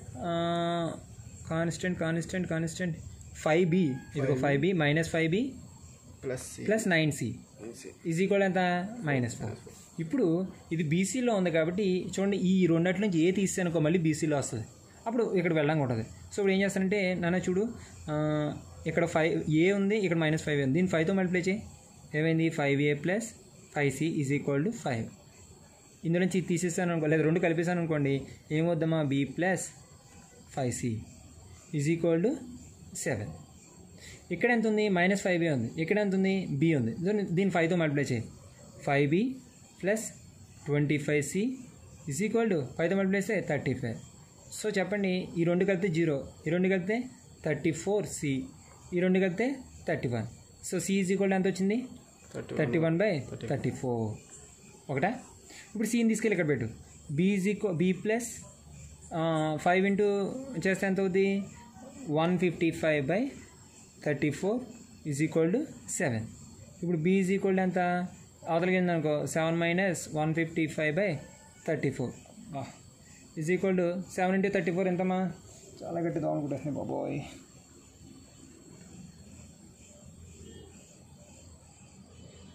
constant constant constant five B ఇదిగో five B minus five B plus C plus nine C is equal ఎంత మైనస్ ఫోర్ ఇప్పుడు ఇది బీసీలో ఉంది కాబట్టి చూడండి ఈ రెండటి నుంచి ఏ తీసానుకో మళ్ళీ బీసీలో వస్తుంది అప్పుడు ఇక్కడ వెళ్ళంగా ఉంటుంది సో ఇప్పుడు ఏం చేస్తానంటే నాన్న చూడు ఆ, ఇక్కడ ఫైవ్ ఏ ఉంది ఇక్కడ మైనస్ ఫైవ్ ఉంది దీన్ని ఫైవ్తో మల్టిప్లై చేయి ఏమైంది five A plus five C is equal to five ఇందులో నుంచి ఇది తీసేసాను అనుకో లేదా రెండు కలిపేసాను అనుకోండి ఏమవుద్దమ్మా B plus five C is equal to seven ఇక్కడ ఎంత ఉంది మైనస్ ఫైవ్ బి ఉంది ఇక్కడ ఎంత ఉంది బి ఉంది దీన్ని- దీన్ని ఫైవ్తో మల్టిప్లై చేయి five B plus twenty five C is equal to ఫైవ్తో మల్టిప్లై చేస్తే థర్టీ ఫైవ్ సో చెప్పండి ఈ రెండు కలిపితే జీరో ఈ రెండు కలిపితే థర్టీ ఫోర్ సి ఈ రెండు కలిపితే thirty one so C is equal ఎంత వచ్చింది thirty one by thirty four ఒకటా ఇప్పుడు సీని తీసుకెళ్ళి ఇక్కడ పెట్టు B is equal B plus five into చేస్తే ఎంత అవుద్ది one fifty five by thirty four is equal to seven ఇప్పుడు బీ ఈజ్ ఈక్వల్ టు ఎంత అవతలకి అనుకో seven minus one fifty five by thirty four is equal to seven into thirty four ఎంతమ్మా చాలా గట్టిగా అనుకుంటున్నాయి బాబోయ్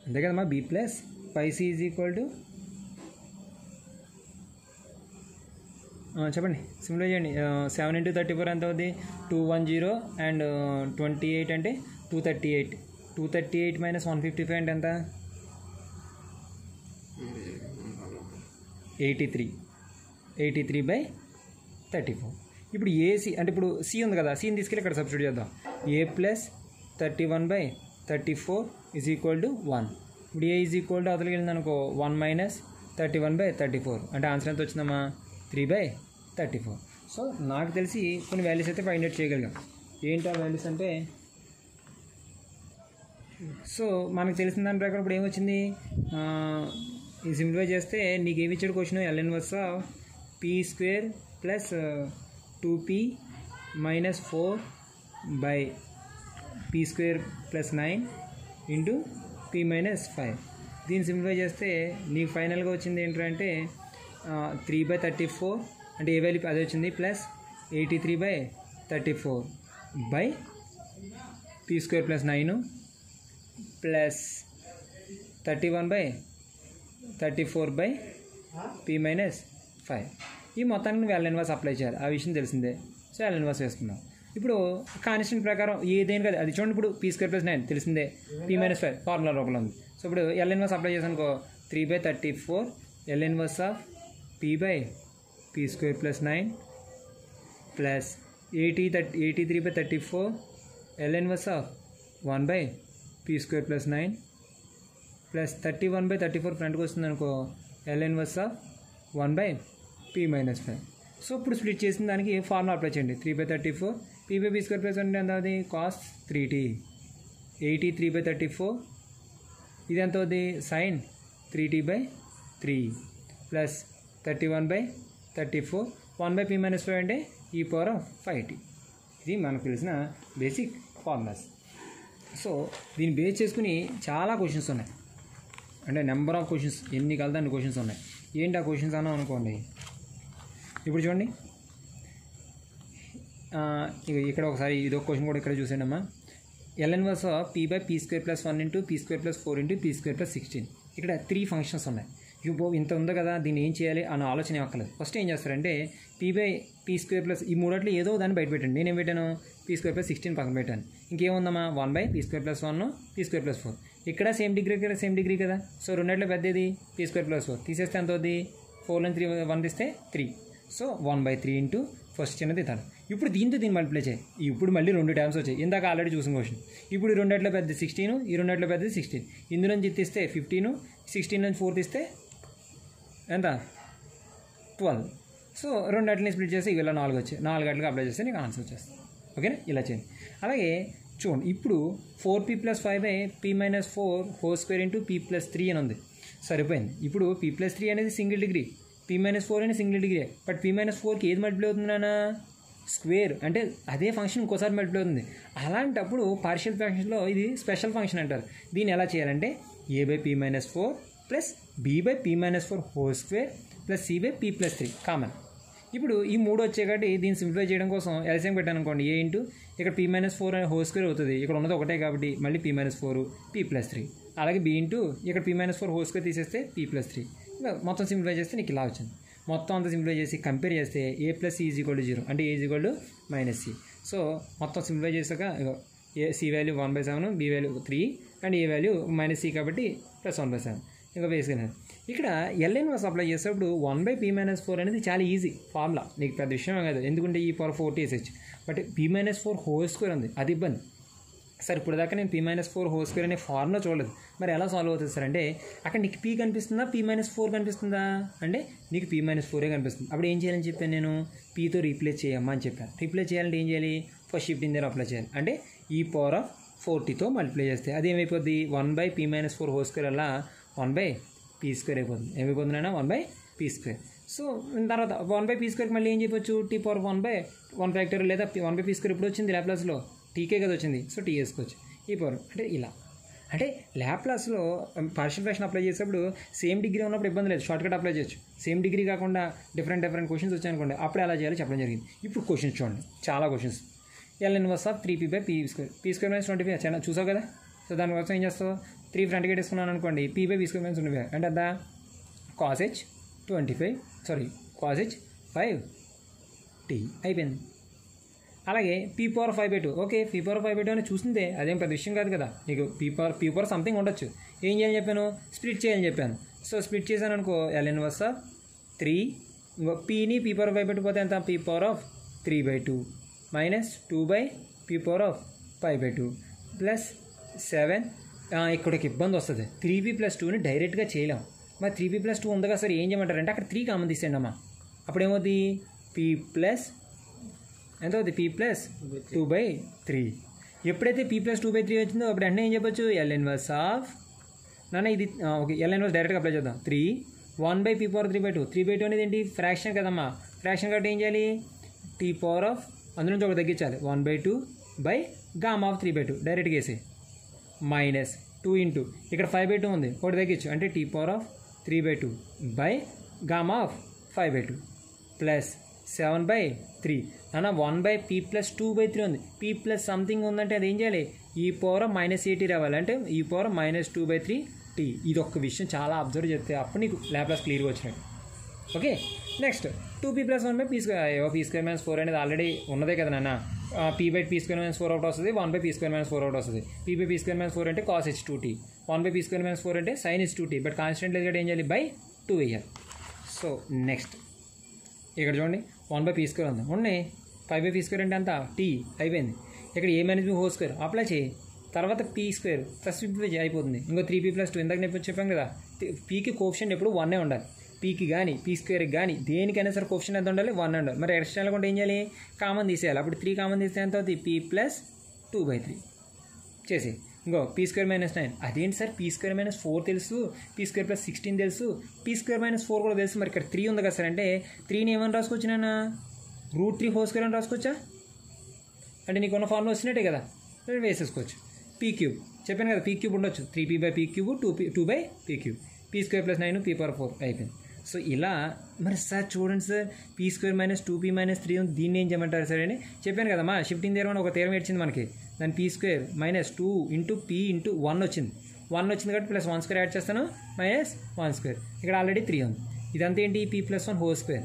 అంతే కదమ్మా బీ ప్లస్ పై సి ఈజ్ ఈక్వల్ టు చెప్పండి సింప్లై చేయండి సెవెన్ ఇంటూ థర్టీ ఫోర్ ఎంత అవుతుంది two one zero and twenty eight అంటే two thirty eight two thirty eight minus one fifty five అంటే ఎంత eighty three eighty three by thirty four ఇప్పుడు AC అంటే ఇప్పుడు సి ఉంది కదా సీని తీసుకెళ్ళి ఇక్కడ సబ్స్టిట్యూట్ చేద్దాం A plus thirty one by thirty four is equal to one ఇప్పుడు ఏ ఈజ్ ఈక్వల్ టు అవతలకి వెళ్ళింది అనుకో one minus thirty one by thirty four అంటే ఆన్సర్ ఎంత వచ్చిందమ్మా three by thirty four so నాకు తెలిసి కొన్ని వాల్యూస్ అయితే ఫైండ్ అవుట్ చేయగలిగాం ఏంటి ఆ వాల్యూస్ అంటే సో మనకు తెలిసిన దాని ప్రకారం ఇప్పుడు ఏమొచ్చింది ఆ, ఇది సింప్లిఫై చేస్తే నీకు ఏమి ఇచ్చాడు question L inverse P square plus two P minus four by P square plus nine into P minus five దీన్ని సింప్లిఫై చేస్తే నీకు ఫైనల్గా వచ్చింది ఏంటంటే త్రీ బై థర్టీ ఫోర్ అంటే ఏ వాల్యూ అదే వచ్చింది plus eighty three by thirty four by P square plus nine plus thirty one by thirty four by P minus five ఈ మొత్తానికి నువ్వు ఎల్ ఇన్వర్స్ అప్లై చేయాలి ఆ విషయం తెలిసిందే సో ఎల్ ఇన్వర్స్ వేసుకున్నాం ఇప్పుడు కాన్స్టెంట్ ప్రకారం ఏదేని కదా అది చూడండి ఇప్పుడు పీ స్క్వేర్ ప్లస్ నైన్ తెలిసిందే పీ మైనస్ ఫైవ్ ఫార్ములా రూపంలో ఉంది సో ఇప్పుడు ఎల్ ఇన్వర్స్ అప్లై చేసానుకో three by thirty four L inverse of P by P square plus nine plus eighty thirty eighty three by thirty four L inverse of one by P square plus nine plus thirty one by thirty four ఫ్రంట్కి వస్తుంది అనుకో L inverse of one by P minus five so ఇప్పుడు split చేసిన దానికి formula apply చేయండి three by thirty four P by P square plus అంటే ఎంత అవుతుంది cos three T eighty three by thirty four ఇది ఎంత అవుతుంది sine three tea by three plus thirty one by thirty four one by P minus five అంటే e power of five tea ఇది మనకు తెలిసిన బేసిక్ ఫార్ములాస్ సో దీన్ని base చేసుకుని చాలా క్వశ్చన్స్ ఉన్నాయి అంటే నెంబర్ ఆఫ్ క్వశ్చన్స్ ఎన్ని కలదా అన్ని క్వశ్చన్స్ ఉన్నాయి ఏంటి ఆ క్వశ్చన్స్ అన్నా అనుకోండి ఇప్పుడు చూడండి ఆ, ఇక ఇక్కడ ఒకసారి ఇది ఒక క్వశ్చన్ కూడా ఇక్కడ చూసానమ్మా L inverse P by P square plus one into P square plus four into P square plus sixteen ఇక్కడ త్రీ ఫంక్షన్స్ ఉన్నాయి ఇప్పుడు ఇంత ఉంది కదా దీన్ని ఏం చేయాలి అన్న ఆలోచన అక్కర్లేదు ఫస్ట్ ఏం చేస్తారంటే P by P square plus ఈ మూడట్లో ఏదో దాన్ని బయట పెట్టండి నేనేం పెట్టాను పీ స్క్వేర్ ప్లస్ సిక్స్టీన్ పక్కన పెట్టాను ఇంకేముందమ్మా one by P square plus one P square plus four ఇక్కడ సేమ్ డిగ్రీ ఇక్కడ సేమ్ డిగ్రీ కదా సో రెండిట్లో పెద్దది పీ స్క్వేర్ ప్లస్ ఫోర్ తీసేస్తే ఎంత అవుద్ది ఫోర్ నుంచి త్రీ వన్ తీస్తే three so one by three into first చిన్నది థర్డ్ ఇప్పుడు దీంతో దీన్ని మల్టిప్లై చేయి ఇప్పుడు మళ్ళీ రెండు టైమ్స్ వచ్చాయి ఇందాక ఆల్రెడీ చూసిన క్వశ్చన్ ఇప్పుడు ఈ రెండిట్లో పెద్ద సిక్స్టీన్ ఈ రెండిట్లో పెద్దది సిక్స్టీన్ ఇందులో నుంచి తీస్తే ఫిఫ్టీన్ సిక్స్టీన్ నుంచి ఫోర్ తీస్తే ఎంత ట్వెల్వ్ సో రెండు అట్లని స్ప్లిట్ చేసి ఇలా నాలుగు వచ్చాయి నాలుగు అట్లకి అప్లై చేస్తే నీకు ఆన్సర్ వచ్చేస్తుంది ఓకేనా ఇలా చేయండి అలాగే చూడండి ఇప్పుడు four P plus five by P minus four whole square into P plus three అని ఉంది సరిపోయింది ఇప్పుడు పీ ప్లస్ త్రీ అనేది single degree P minus four అనేది single degree but P minus ఫోర్కి ఏది మల్టిప్లై అవుతుంది నాన్న స్క్వేర్ అంటే అదే ఫంక్షన్ ఇంకోసారి మల్టిప్లై అవుతుంది అలాంటప్పుడు పార్షియల్ ఫంక్షన్లో ఇది స్పెషల్ ఫంక్షన్ అంటారు దీన్ని ఎలా చేయాలంటే A by P minus four plus B by P minus four whole square plus C by P plus three common ఇప్పుడు ఈ మూడు వచ్చే కాబట్టి దీన్ని సింప్లిఫై చేయడం కోసం ఎల్సిఎం పెట్టాను అనుకోండి ఏ ఇంటూ ఇక్కడ పీ మైనస్ ఫోర్ అనే హోల్ స్క్వేర్ అవుతుంది ఇక్కడ ఉన్నది ఒకటే కాబట్టి మళ్ళీ p minus four P plus three అలాగే బీ ఇంటూ ఇక్కడ p minus four whole square తీసేస్తే పీ ప్లస్ త్రీ ఇంకా మొత్తం సింప్లిఫై చేస్తే నీకు ఇలా వచ్చింది మొత్తం అంతా సింప్లిఫై చేసి కంపేర్ చేస్తే A plus C is equal to zero అంటే A is equal to minus C so మొత్తం సింప్లిఫై చేశాక ఇగో A C value one by seven B value three and A value minus C కాబట్టి plus one by seven ఇంకా వేసుకున్నాను ఇక్కడ L inverse apply చేసేటప్పుడు one by P minus four అనేది చాలా ఈజీ ఫార్ములా నీకు పెద్ద విషయం కాదు ఎందుకంటే ఈ పవర్ ఫోర్ టీఎస్హెచ్ but P minus four whole square ఉంది అది ఇబ్బంది సార్ ఇప్పుడు దాకా నేను p minus four whole square అనే ఫార్ములా చూడలేదు మరి ఎలా సాల్వ్ అవుతుంది సార్ అంటే అక్కడ నీకు పీ కనిపిస్తుందా పీ మైనస్ ఫోర్ కనిపిస్తుందా అంటే నీకు పీ మైనస్ ఫోరే కనిపిస్తుంది అప్పుడు ఏం చేయాలని చెప్పాను నేను పీతో రీప్లేస్ చేయమ్మా అని చెప్పాను రీప్లేస్ చేయాలంటే ఏం చేయాలి ఫస్ట్ షిఫ్టింగ్ దగ్గర అప్లై చేయాలి అంటే ఈ పవర్ ఆఫ్ ఫోర్టీతో మల్టిప్లై చేస్తే అది ఏమైపోద్ది one by P minus four whole square అలా వన్ బై పీ స్క్వేర్ అయిపోతుంది ఏమైపోతుంది అయినా one by P square so తర్వాత వన్ బై పీ స్క్వేర్కి మళ్ళీ ఏం చెప్పొచ్చు t power one by one factor లేదా వన్ బై పీ స్క్వేర్ ఇప్పుడు వచ్చింది ల్యాప్లాస్లో టీకే కదా వచ్చింది సో టీ వేసుకోవచ్చు ఈ పవర్ అంటే ఇలా అంటే ల్యాప్లాస్లో పార్షియల్ ఫ్రాక్షన్ అప్లై చేసేప్పుడు సేమ్ డిగ్రీ ఉన్నప్పుడు ఇబ్బంది లేదు షార్ట్ కట్ అప్లై చేయొచ్చు సేమ్ డిగ్రీ కాకుండా డిఫరెంట్ డిఫరెంట్ క్వశ్చన్స్ వచ్చాయనుకోండి అప్పుడు ఎలా చేయాలో చెప్పడం జరిగింది ఇప్పుడు క్వశ్చన్స్ చూడండి చాలా questions L inverse of three p by P square p square minus twenty five చాలా చూసావు కదా సో దానికోసం ఏం చేస్తావు త్రీ ఫ్రంట్కి తీసుకున్నాను అనుకోండి p by b square minus ఉంది అంటే అదా cosh twenty five sorry cosh five t అయిపోయింది అలాగే p power five by two okay p power five by two అని చూసిందే అదేం పెద్ద విషయం కాదు కదా నీకు p power p power something ఉండొచ్చు ఏం చేయాలని చెప్పాను స్ప్లిట్ చేయాలని చెప్పాను సో స్ప్లిట్ చేశాను అనుకో ఎల్ఎన్ వస్తా త్రీ ఇంకో పీని p power five by two పోతే ఎంత p power of three by two minus two by P power of five by two plus seven ఇక్కడికి ఇబ్బంది వస్తుంది త్రీ పీ ప్లస్ టూని డైరెక్ట్గా చేయలేం మరి త్రీ పీ ప్లస్ టూ ఉందిగా సార్ ఏం చేయమంటారంటే అక్కడ త్రీ కామన్ తీసేయండి అమ్మా అప్పుడు ఏమవుద్ది పీ ప్లస్ ఎంత అవుతుంది p plus two by three ఎప్పుడైతే p plus two by three వచ్చిందో అప్పుడు వెంటనే ఏం చెప్పొచ్చు ఎల్ ఇన్వర్స్ ఆఫ్ నాన్న ఇది ఆ, ఓకే ఎల్ ఇన్వర్స్ డైరెక్ట్గా అప్లై చేద్దాం three one by P power three by two three by two అనేది ఏంటి ఫ్రాక్షన్ కదమ్మా ఫ్రాక్షన్ కాబట్టి ఏం చేయాలి టీ పవర్ ఆఫ్ అందులో నుంచి ఒకటి తగ్గించాలి one by two by gamma of three by two డైరెక్ట్గా వేసి మైనస్ టూ ఇంటూ ఇక్కడ ఫైవ్ బై టూ ఉంది ఒకటి తగ్గించు అంటే tea power of three by two by gamma of five by two plus seven by three అన్న one by P plus two by three ఉంది p plus something ఉందంటే అది ఏం చేయాలి ఈ పవర్ మైనస్ ఎయిటీ రావాలి అంటే e power minus two by three t ఇది ఒక్క విషయం చాలా అబ్జర్వ్ చేస్తే అప్పుడు నీకు ల్యాప్లాస్ క్లియర్గా వచ్చినాయి okay next two p plus one by P square అయ్యో పీ స్క్వేర్ మైనస్ ఫోర్ అనేది ఆల్రెడీ ఉన్నదే కదా నాన్న P by P square minus four out వస్తుంది one by P square minus four out వస్తుంది p by P square minus four అంటే cosh two t one by P square minus four అంటే sign sinh two t but constant లేదు ఏం చేయాలి by two వేయాలి so next ఇక్కడ చూడండి one by P square ఉంది ఉన్నాయి ఫైవ్ బై పీ స్క్వేర్ అంటే అంత టీ అయిపోయింది ఇక్కడ a minus b whole square apply చేయి తర్వాత పీ స్క్వేర్ ప్లస్ పీ అయిపోతుంది ఇంకో త్రీ పీ ప్లస్ టూ ఇందాక నేను చెప్పాం కదా పీకి కోప్షన్ ఎప్పుడు వన్నే ఉండాలి పీకి కానీ పీ స్క్వేర్కి కానీ దేనికైనా సరే కోప్షన్ ఎంత ఉండాలి వన్ ఉండాలి మరి ఎక్స్ట్రా కూడా ఏం చేయాలి కామన్ తీసేయాలి అప్పుడు త్రీ కామన్ తీస్తే ఎంత అవుతుంది p plus two by three చేసి ఇంకో పీ స్క్వేర్ మైనస్ నైన్ అదేంటి sir p square minus four తెలుసు పీ స్క్వేర్ ప్లస్ సిక్స్టీన్ తెలుసు పీ స్క్వేర్ మైనస్ ఫోర్ కూడా తెలుసు మరి ఇక్కడ త్రీ ఉంది కదా సార్ అంటే త్రీని ఏమని రాసుకోవచ్చు నాన్న రూట్ త్రీ హోల్ స్క్వేర్ అని రాసుకోవచ్చా అంటే నీకు ఉన్న ఫార్ములా వచ్చినట్టే కదా మరి వేసేసుకోవచ్చు పీ క్యూబ్ చెప్పాను కదా పీ క్యూబ్ ఉండొచ్చు three p by p cube two p two by p cube p square plus nine p power four అయిపోయింది సో ఇలా మరి సార్ చూడండి sir p square minus two P minus three ఉంది దీన్ని ఏం చేయమంటారు సార్ అని చెప్పాను కదమ్మా షిఫ్టింగ్ తీరం ఒక తీరం ఇచ్చింది మనకి దాని p square minus two into p into one వచ్చింది వన్ వచ్చింది కాబట్టి ప్లస్ వన్ స్క్వేర్ యాడ్ చేస్తాను మైనస్ వన్ స్క్వేర్ ఇక్కడ ఆల్రెడీ త్రీ ఉంది ఇదంతా ఏంటి p plus one whole square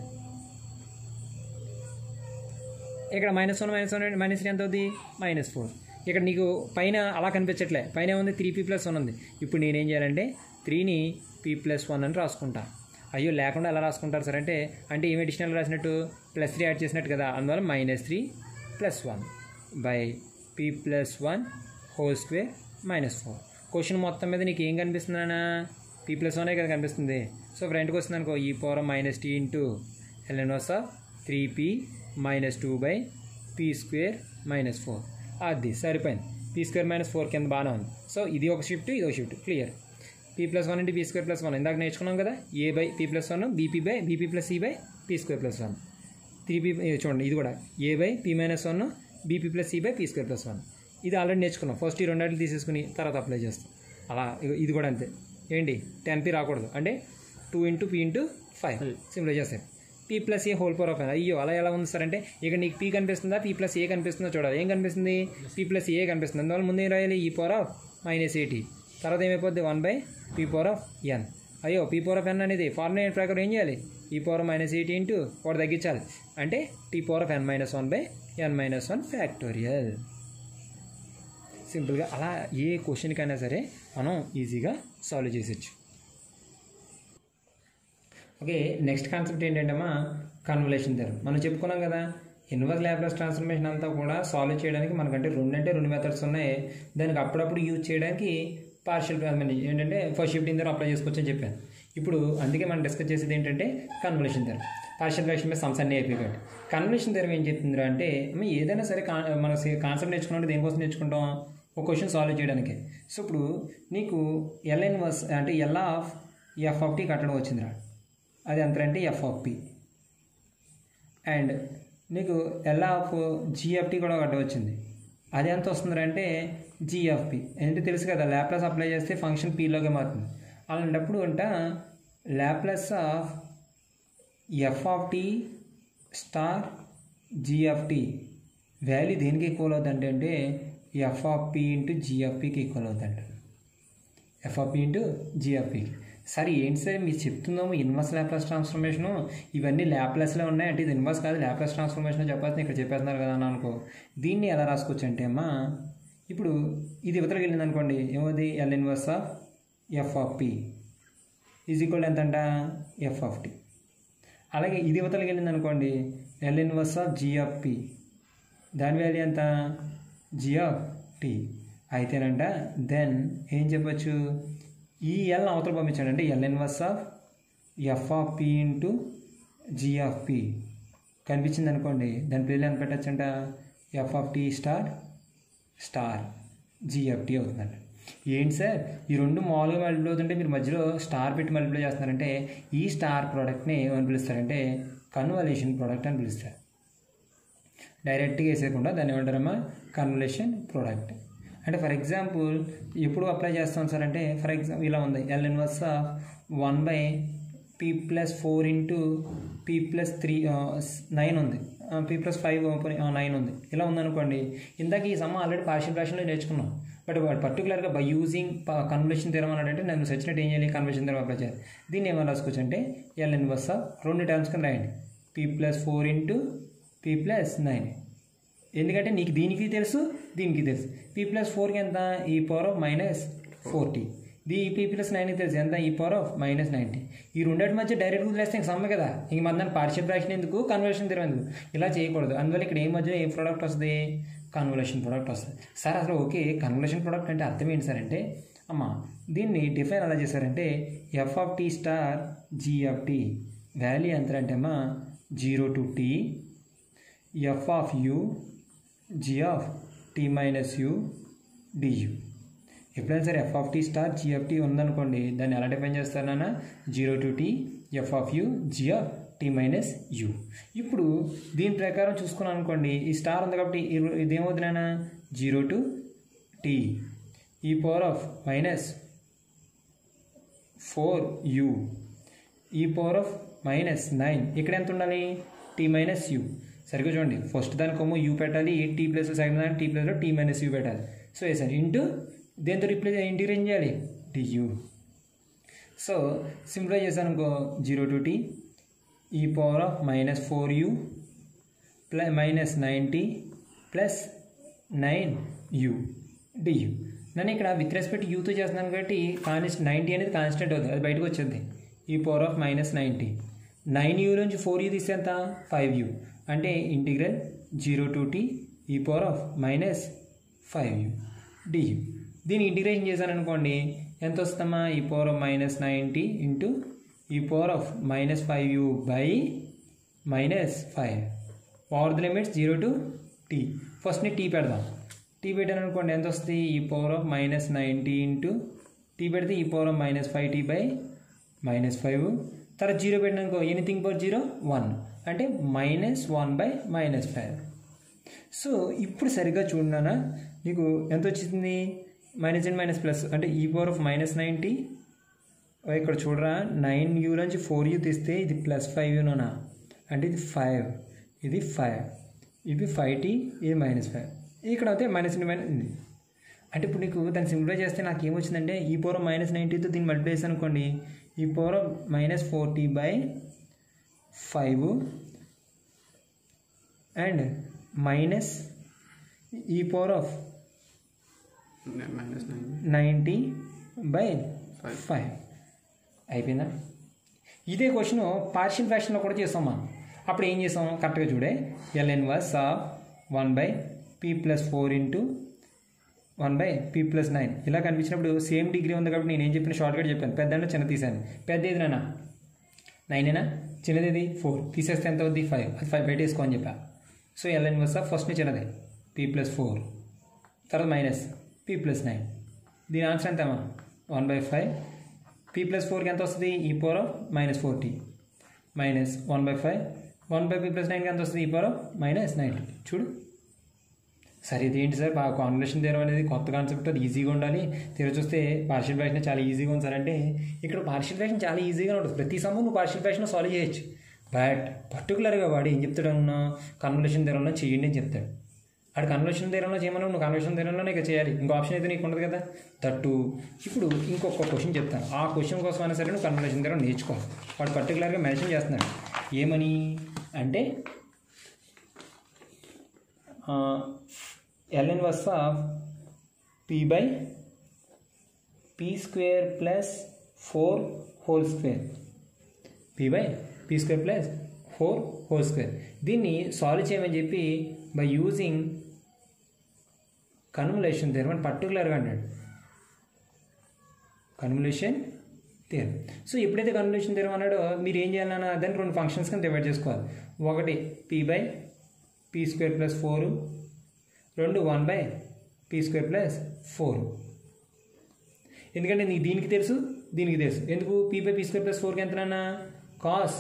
ఇక్కడ minus one minus one minus three ఎంత అవుతుంది మైనస్ ఫోర్ ఇక్కడ నీకు పైన అలా కనిపించట్లే పైన ఉంది త్రీ పీ ప్లస్ వన్ ఉంది ఇప్పుడు నేనేం చేయాలంటే త్రీని పీ ప్లస్ వన్ అని రాసుకుంటా అయ్యో లేకుండా ఎలా రాసుకుంటారు సార్ అంటే అంటే ఏమి అడిషనల్ రాసినట్టు ప్లస్ త్రీ యాడ్ చేసినట్టు కదా అందువల్ల minus three plus one by P plus one whole square minus four question మొత్తం మీద నీకు ఏం కనిపిస్తుందన్నా పీ ప్లస్ వనే కదా కనిపిస్తుంది సో ఫ్రంట్కి వస్తుంది అనుకో e power minus t into L inverse three p minus two by P square minus four అది సరిపోయింది పీ స్క్వేర్ మైనస్ ఫోర్ కింద బాగానే ఉంది సో ఇది ఒక షిఫ్ట్ ఇది ఒక shift clear p plus one అంటే పీ స్క్వేర్ ప్లస్ వన్ ఇందాక నేర్చుకున్నాం కదా A by P plus one B p by B p plus E by P square plus one three p చూడండి ఇది కూడా A by P minus one B p plus E by P square plus one ఇది ఆల్రెడీ నేర్చుకున్నాం first ఈ రెండాటిని తీసేసుకుని తర్వాత అప్లై చేస్తాం అలా ఇగో ఇది కూడా అంతే ఏంటి టెన్ పీ రాకూడదు అంటే two into p into five simple చేస్తాయి p plus a whole power of n అయ్యో అలా ఎలా ఉంది సార్ అంటే ఇక నీకు పీ కనిపిస్తుందా పీ ప్లస్ ఏ కనిపిస్తుందో చూడాలి ఏం కనిపిస్తుంది పీ ప్లస్ ఏ కనిపిస్తుంది అందువల్ల ముందు ఏం రాయాలి ఈ పవర్ ఆఫ్ మైనస్ ఎయిటీ తర్వాత ఏమైపోద్ది one by P power of n అయ్యో పీ పవర్ ఆఫ్ ఎన్ అనేది ఫార్ములా ప్రకారం ఏం చేయాలి ఈ పవర్ మైనస్ ఎయిటీ ఇంటూ ఒకటి తగ్గించాలి అంటే tea power of n minus one by n minus one factorial సింపుల్గా అలా ఏ క్వశ్చన్కైనా సరే మనం ఈజీగా సాల్వ్ చేసేయచ్చు ఓకే నెక్స్ట్ కాన్సెప్ట్ ఏంటంటేమా కన్వలేషన్ థెరం మనం చెప్పుకున్నాం కదా ఇన్వర్స్ ల్యాప్లాస్ ట్రాన్స్ఫర్మేషన్ అంతా కూడా సాల్వ్ చేయడానికి మనకంటే రెండు అంటే రెండు మెథడ్స్ ఉన్నాయి దానికి అప్పుడప్పుడు యూజ్ చేయడానికి పార్షియల్ ఏంటంటే ఫస్ట్ షిఫ్టింగ్ థెరం అప్లై చేసుకోవచ్చు అని చెప్పాను ఇప్పుడు అందుకే మనం డిస్కస్ చేసేది ఏంటంటే కన్వలేషన్ థెరం పార్షియల్ ఫ్రాక్షన్ మీద సమ్స్ అన్నీ అయిపోయి కాబట్టి కన్వలేషన్ థెరం ఏం చెప్తుందిరా అంటే అమ్మ ఏదైనా సరే కా మన కాన్సెప్ట్ నేర్చుకున్నట్టు దేనికోసం నేర్చుకుంటాం ఒక క్వశ్చన్ సాల్వ్ చేయడానికి సో ఇప్పుడు నీకు ఎల్ఎన్ వస్ అంటే L of F of t కట్టడం వచ్చిందిరా అది ఎంత అంటే ఎఫ్ ఆఫ్ పి అండ్ నీకు ఎల్ ఆఫ్ జిఎఫ్టీ కూడా ఒకటి వచ్చింది అది ఎంత వస్తుంది అంటే జిఎఫ్పి ఏంటి తెలుసు కదా ల్యాప్లాస్ అప్లై చేస్తే ఫంక్షన్ పీలోకి మారుతుంది అలాంటప్పుడు అంట Laplace of F of t star GFT value దేనికి ఈక్వల్ అవుతుంది అంటే f of p into g of పికి ఈక్వల్ అవుతాడు f of p into g of పికి సరే ఏంటి సార్ మీరు చెప్తున్నాము ఇన్వర్స్ ల్యాప్లాస్ ట్రాన్స్ఫర్మేషను ఇవన్నీ ల్యాప్లాస్లో ఉన్నాయి అంటే ఇది ఇన్వర్స్ కాదు ల్యాప్లాస్ ట్రాన్స్ఫర్మేషన్ చెప్పాల్సింది ఇక్కడ చెప్పేస్తున్నారు కదా అని అనుకో దీన్ని ఎలా రాసుకోవచ్చు అంటే అమ్మా ఇప్పుడు ఇది ఇవతలకి వెళ్ళింది అనుకోండి ఏమవుతుంది L inverse of F of p is equal ఎంత అంట ఎఫ్ ఆఫ్ టీ అలాగే ఇది ఇవతలకి వెళ్ళింది అనుకోండి L inverse of g of p దాని వాల్యూ ఎంత జీ ఆఫ్ టీ అయితేనంట దెన్ ఏం చెప్పచ్చు ఈ ఎల్ అవతల పంపించాడు అంటే L inverse of F of p into g of p కనిపించింది అనుకోండి దాని పేర్లు ఎంత పెట్టచ్చంట f of t star star g of t అవుతుందంట ఏంటి సార్ ఈ రెండు మామూలుగా మల్టిప్లై అవుతుంటే మీరు మధ్యలో స్టార్ పెట్టి మల్టిప్లై చేస్తున్నారంటే ఈ స్టార్ ప్రోడక్ట్ని ఏమని పిలుస్తారంటే కన్వల్యూషన్ ప్రోడక్ట్ అని పిలుస్తారు డైరెక్ట్గా వేసేయకుండా దాన్ని ఏమంటారమ్మా కన్వల్యూషన్ ప్రోడక్ట్ అంటే ఫర్ ఎగ్జాంపుల్ ఎప్పుడు అప్లై చేస్తాం సార్ అంటే ఫర్ ఎగ్జాంపుల్ ఇలా ఉంది L inverse of one by P plus four into P plus three nine ఉంది పీ ప్లస్ ఫైవ్ నైన్ ఉంది ఇలా ఉందనుకోండి ఇందాక ఈ సమ్మ ఆల్రెడీ పార్షియల్ ఫ్రాక్షన్లో నేర్చుకున్నాం బట్ పర్టికులర్గా బై యూజింగ్ కన్వెన్షన్ థీరం అన్నాడంటే నేను సచ్చినట్టు ఏం చేయాలి కన్వెన్షన్ థీరం అప్లై చేయాలి దీన్ని ఏమైనా రాసుకోవచ్చు అంటే ఎల్ ఇన్వర్స్ ఆఫ్ రెండు టర్మ్స్ కింద రాయండి p plus four into P plus nine ఎందుకంటే నీకు దీనికి తెలుసు దీనికి తెలుసు పీ ప్లస్ ఫోర్కి ఎంత e power of minus four t the p plus నైన్కి తెలుసు ఎంత e power of minus ninety ఈ రెండింటి మధ్య డైరెక్ట్ వదిలేస్తే ఇంక సమ్మె కదా ఇంక మన దాన్ని పార్షియల్ ఫ్రాక్షన్ ఎందుకు కన్వర్షన్ తిరగ ఎందుకు ఇలా చేయకూడదు అందువల్ల ఇక్కడ ఏ మధ్య ఏ ప్రోడక్ట్ వస్తుంది కన్వల్యూషన్ ప్రోడక్ట్ వస్తుంది సార్ అసలు ఓకే కన్వల్యూషన్ ప్రోడక్ట్ అంటే అర్థం ఏంటి సార్ అంటే అమ్మ దీన్ని డిఫైన్ ఎలా చేశారంటే f of t star g of tea value ఎంత అంటే అమ్మా zero to t f of u g of t minus u d u ఎప్పుడైనా సరే f of t star g of t ఉందనుకోండి దాన్ని ఎలా డిఫైన్ చేస్తానన్నా zero to t f of u g of t minus u ఇప్పుడు దీని ప్రకారం చూసుకున్నాం అనుకోండి ఈ స్టార్ ఉంది కాబట్టి ఇది- ఇదేమవుతుందన్నా zero to t e power of minus four u e power of minus nine ఇక్కడ ఎంత ఉండాలి టీ మైనస్ యూ సరిగ్గా చూడండి ఫస్ట్ దానికేమో యూ పెట్టాలి టీ ప్లస్ సెకండ్ దానికి టీ ప్లస్లో టీ మైనస్ యూ పెట్టాలి సో వేసాను ఇంటూ దేంతో రిప్లేస్ ఇంటిగ్రేట్ చేయాలి డియూ సో సింప్లిఫై చేశాను అనుకో zero to t e power of minus four u plus minus nine t plus nine u d u నన్ను ఇక్కడ విత్ రెస్పెక్ట్ యూతో చేస్తున్నాను కాబట్టి కాన్స్ట్ నైంటీ అనేది కాన్స్టెంట్ అవుతుంది అది బయటకు వచ్చింది e power of minus ninety nine u నుంచి ఫోర్ యూ తీస్తే ఎంత ఫైవ్ యూ అంటే integral zero to t e power of minus five u du దీన్ని ఇంటిగ్రేషన్ చేశాను అనుకోండి ఎంత వస్తుందమ్మా e power of minus ninety into e power of minus five u by minus five power the limits zero to t ఫస్ట్ని t పెడదాం t పెట్టాను అనుకోండి ఎంత వస్తుంది e power of minus ninety into tea పెడితే e power of minus five t by minus five తర్వాత zero పెట్టినానుకో anything per zero one అంటే minus one by minus five so ఇప్పుడు సరిగ్గా చూడనా నీకు ఎంత వచ్చింది మైనస్ అండ్ మైనస్ ప్లస్ అంటే e power of minus ninety ఇక్కడ చూడరా నైన్ యూ నుంచి ఫోర్ యూ తీస్తే ఇది ప్లస్ ఫైవ్ యూనా అంటే ఇది ఫైవ్ ఇది ఫైవ్ ఇది ఫైవ్ టీ ఇది మైనస్ ఫైవ్ ఇక్కడ అయితే మైనస్ ఇంటూ మైనస్ ఉంది అంటే ఇప్పుడు నీకు దాన్ని సింప్లిఫై చేస్తే నాకు ఏమొచ్చిందంటే ఈ పవర్ మైనస్ నైంటీతో దీన్ని మల్టిప్లై చేసి అనుకోండి e power minus forty by five and minus e power of minus nine ninety by Five. Five అయిపోయిందా ఇదే క్వశ్చన్ పార్షియల్ ఫ్రాక్షన్లో కూడా చేస్తాం మనం అప్పుడు ఏం చేసాం కరెక్ట్గా చూడే L inverse of one by P plus four into one by P plus nine ఇలా కనిపించినప్పుడు సేమ్ డిగ్రీ ఉంది కాబట్టి నేను ఏం చెప్పిన షార్ట్ కట్ చెప్పాను పెద్ద అంటే చిన్న తీసాను పెద్ద ఏది నాన్న నైనేనా చిన్నది ఏది ఫోర్ తీసేస్తే ఎంత అవుద్ది ఫైవ్ అది ఫైవ్ బయట వేసుకో అని చెప్పా సో ఎల్ ఇన్వర్స్ ఆఫ్ ఫస్ట్ని చిన్నది పీ ప్లస్ ఫోర్ తర్వాత మైనస్ పీ ప్లస్ నైన్ దీని ఆన్సర్ ఎంతమ్మా one by five p plus ఫోర్కి ఎంత వస్తుంది e power of minus forty minus one by five one by P plus నైన్కి ఎంత వస్తుంది e power of minus ninety చూడు సరే ఇదేంటి సార్ బాగా కాన్వర్సేషన్ తీరం అనేది కొత్త కాన్సెప్ట్ అది ఈజీగా ఉండాలి తీర చూస్తే పార్షియల్ ఫ్రాక్షన్ చాలా ఈజీగా ఉంది సార్ అంటే ఇక్కడ పార్షియల్ ఫ్రాక్షన్ చాలా ఈజీగా ఉంటుంది ప్రతి సమ్ము నువ్వు పార్షియల్ ఫ్రాక్షన్ సాల్వ్ చేయొచ్చు బట్ పర్టికులర్గా వాడు ఏం చెప్తాడు అన్నా కన్వర్సేషన్ తీరంలో చేయండి అని చెప్తాడు అక్కడ కన్వర్షన్ తీరంలో చేయమని నువ్వు కన్వర్షన్ తీరంలోనే ఇక చేయాలి ఇంకో ఆప్షన్ అయితే నీకు ఉండదు కదా తట్టు ఇప్పుడు ఇంకొక క్వశ్చన్ చెప్తాను ఆ క్వశ్చన్ కోసం అయినా సరే నువ్వు కన్వర్షన్ తీరం నేర్చుకోవాలి వాడు పర్టికులర్గా మెన్షన్ చేస్తున్నాడు ఏమని అంటే L inverse of P by P square plus four whole square p by P square plus four whole square దీన్ని సాల్వ్ చేయమని చెప్పి బై యూజింగ్ కన్వలేషన్ థియరం అని పర్టికులర్గా అన్నాడు కన్వల్యూషన్ థియరం సో ఎప్పుడైతే కన్వల్యూషన్ థియరం అన్నాడో మీరు ఏం చేయాలన్నా దాన్ని రెండు ఫంక్షన్స్ కింద డివైడ్ చేసుకోవాలి ఒకటి p by P square plus four రెండు one by P square plus four ఎందుకంటే నీకు దీనికి తెలుసు దీనికి తెలుసు ఎందుకు p by P square plus ఫోర్కి ఎంతనన్నా cos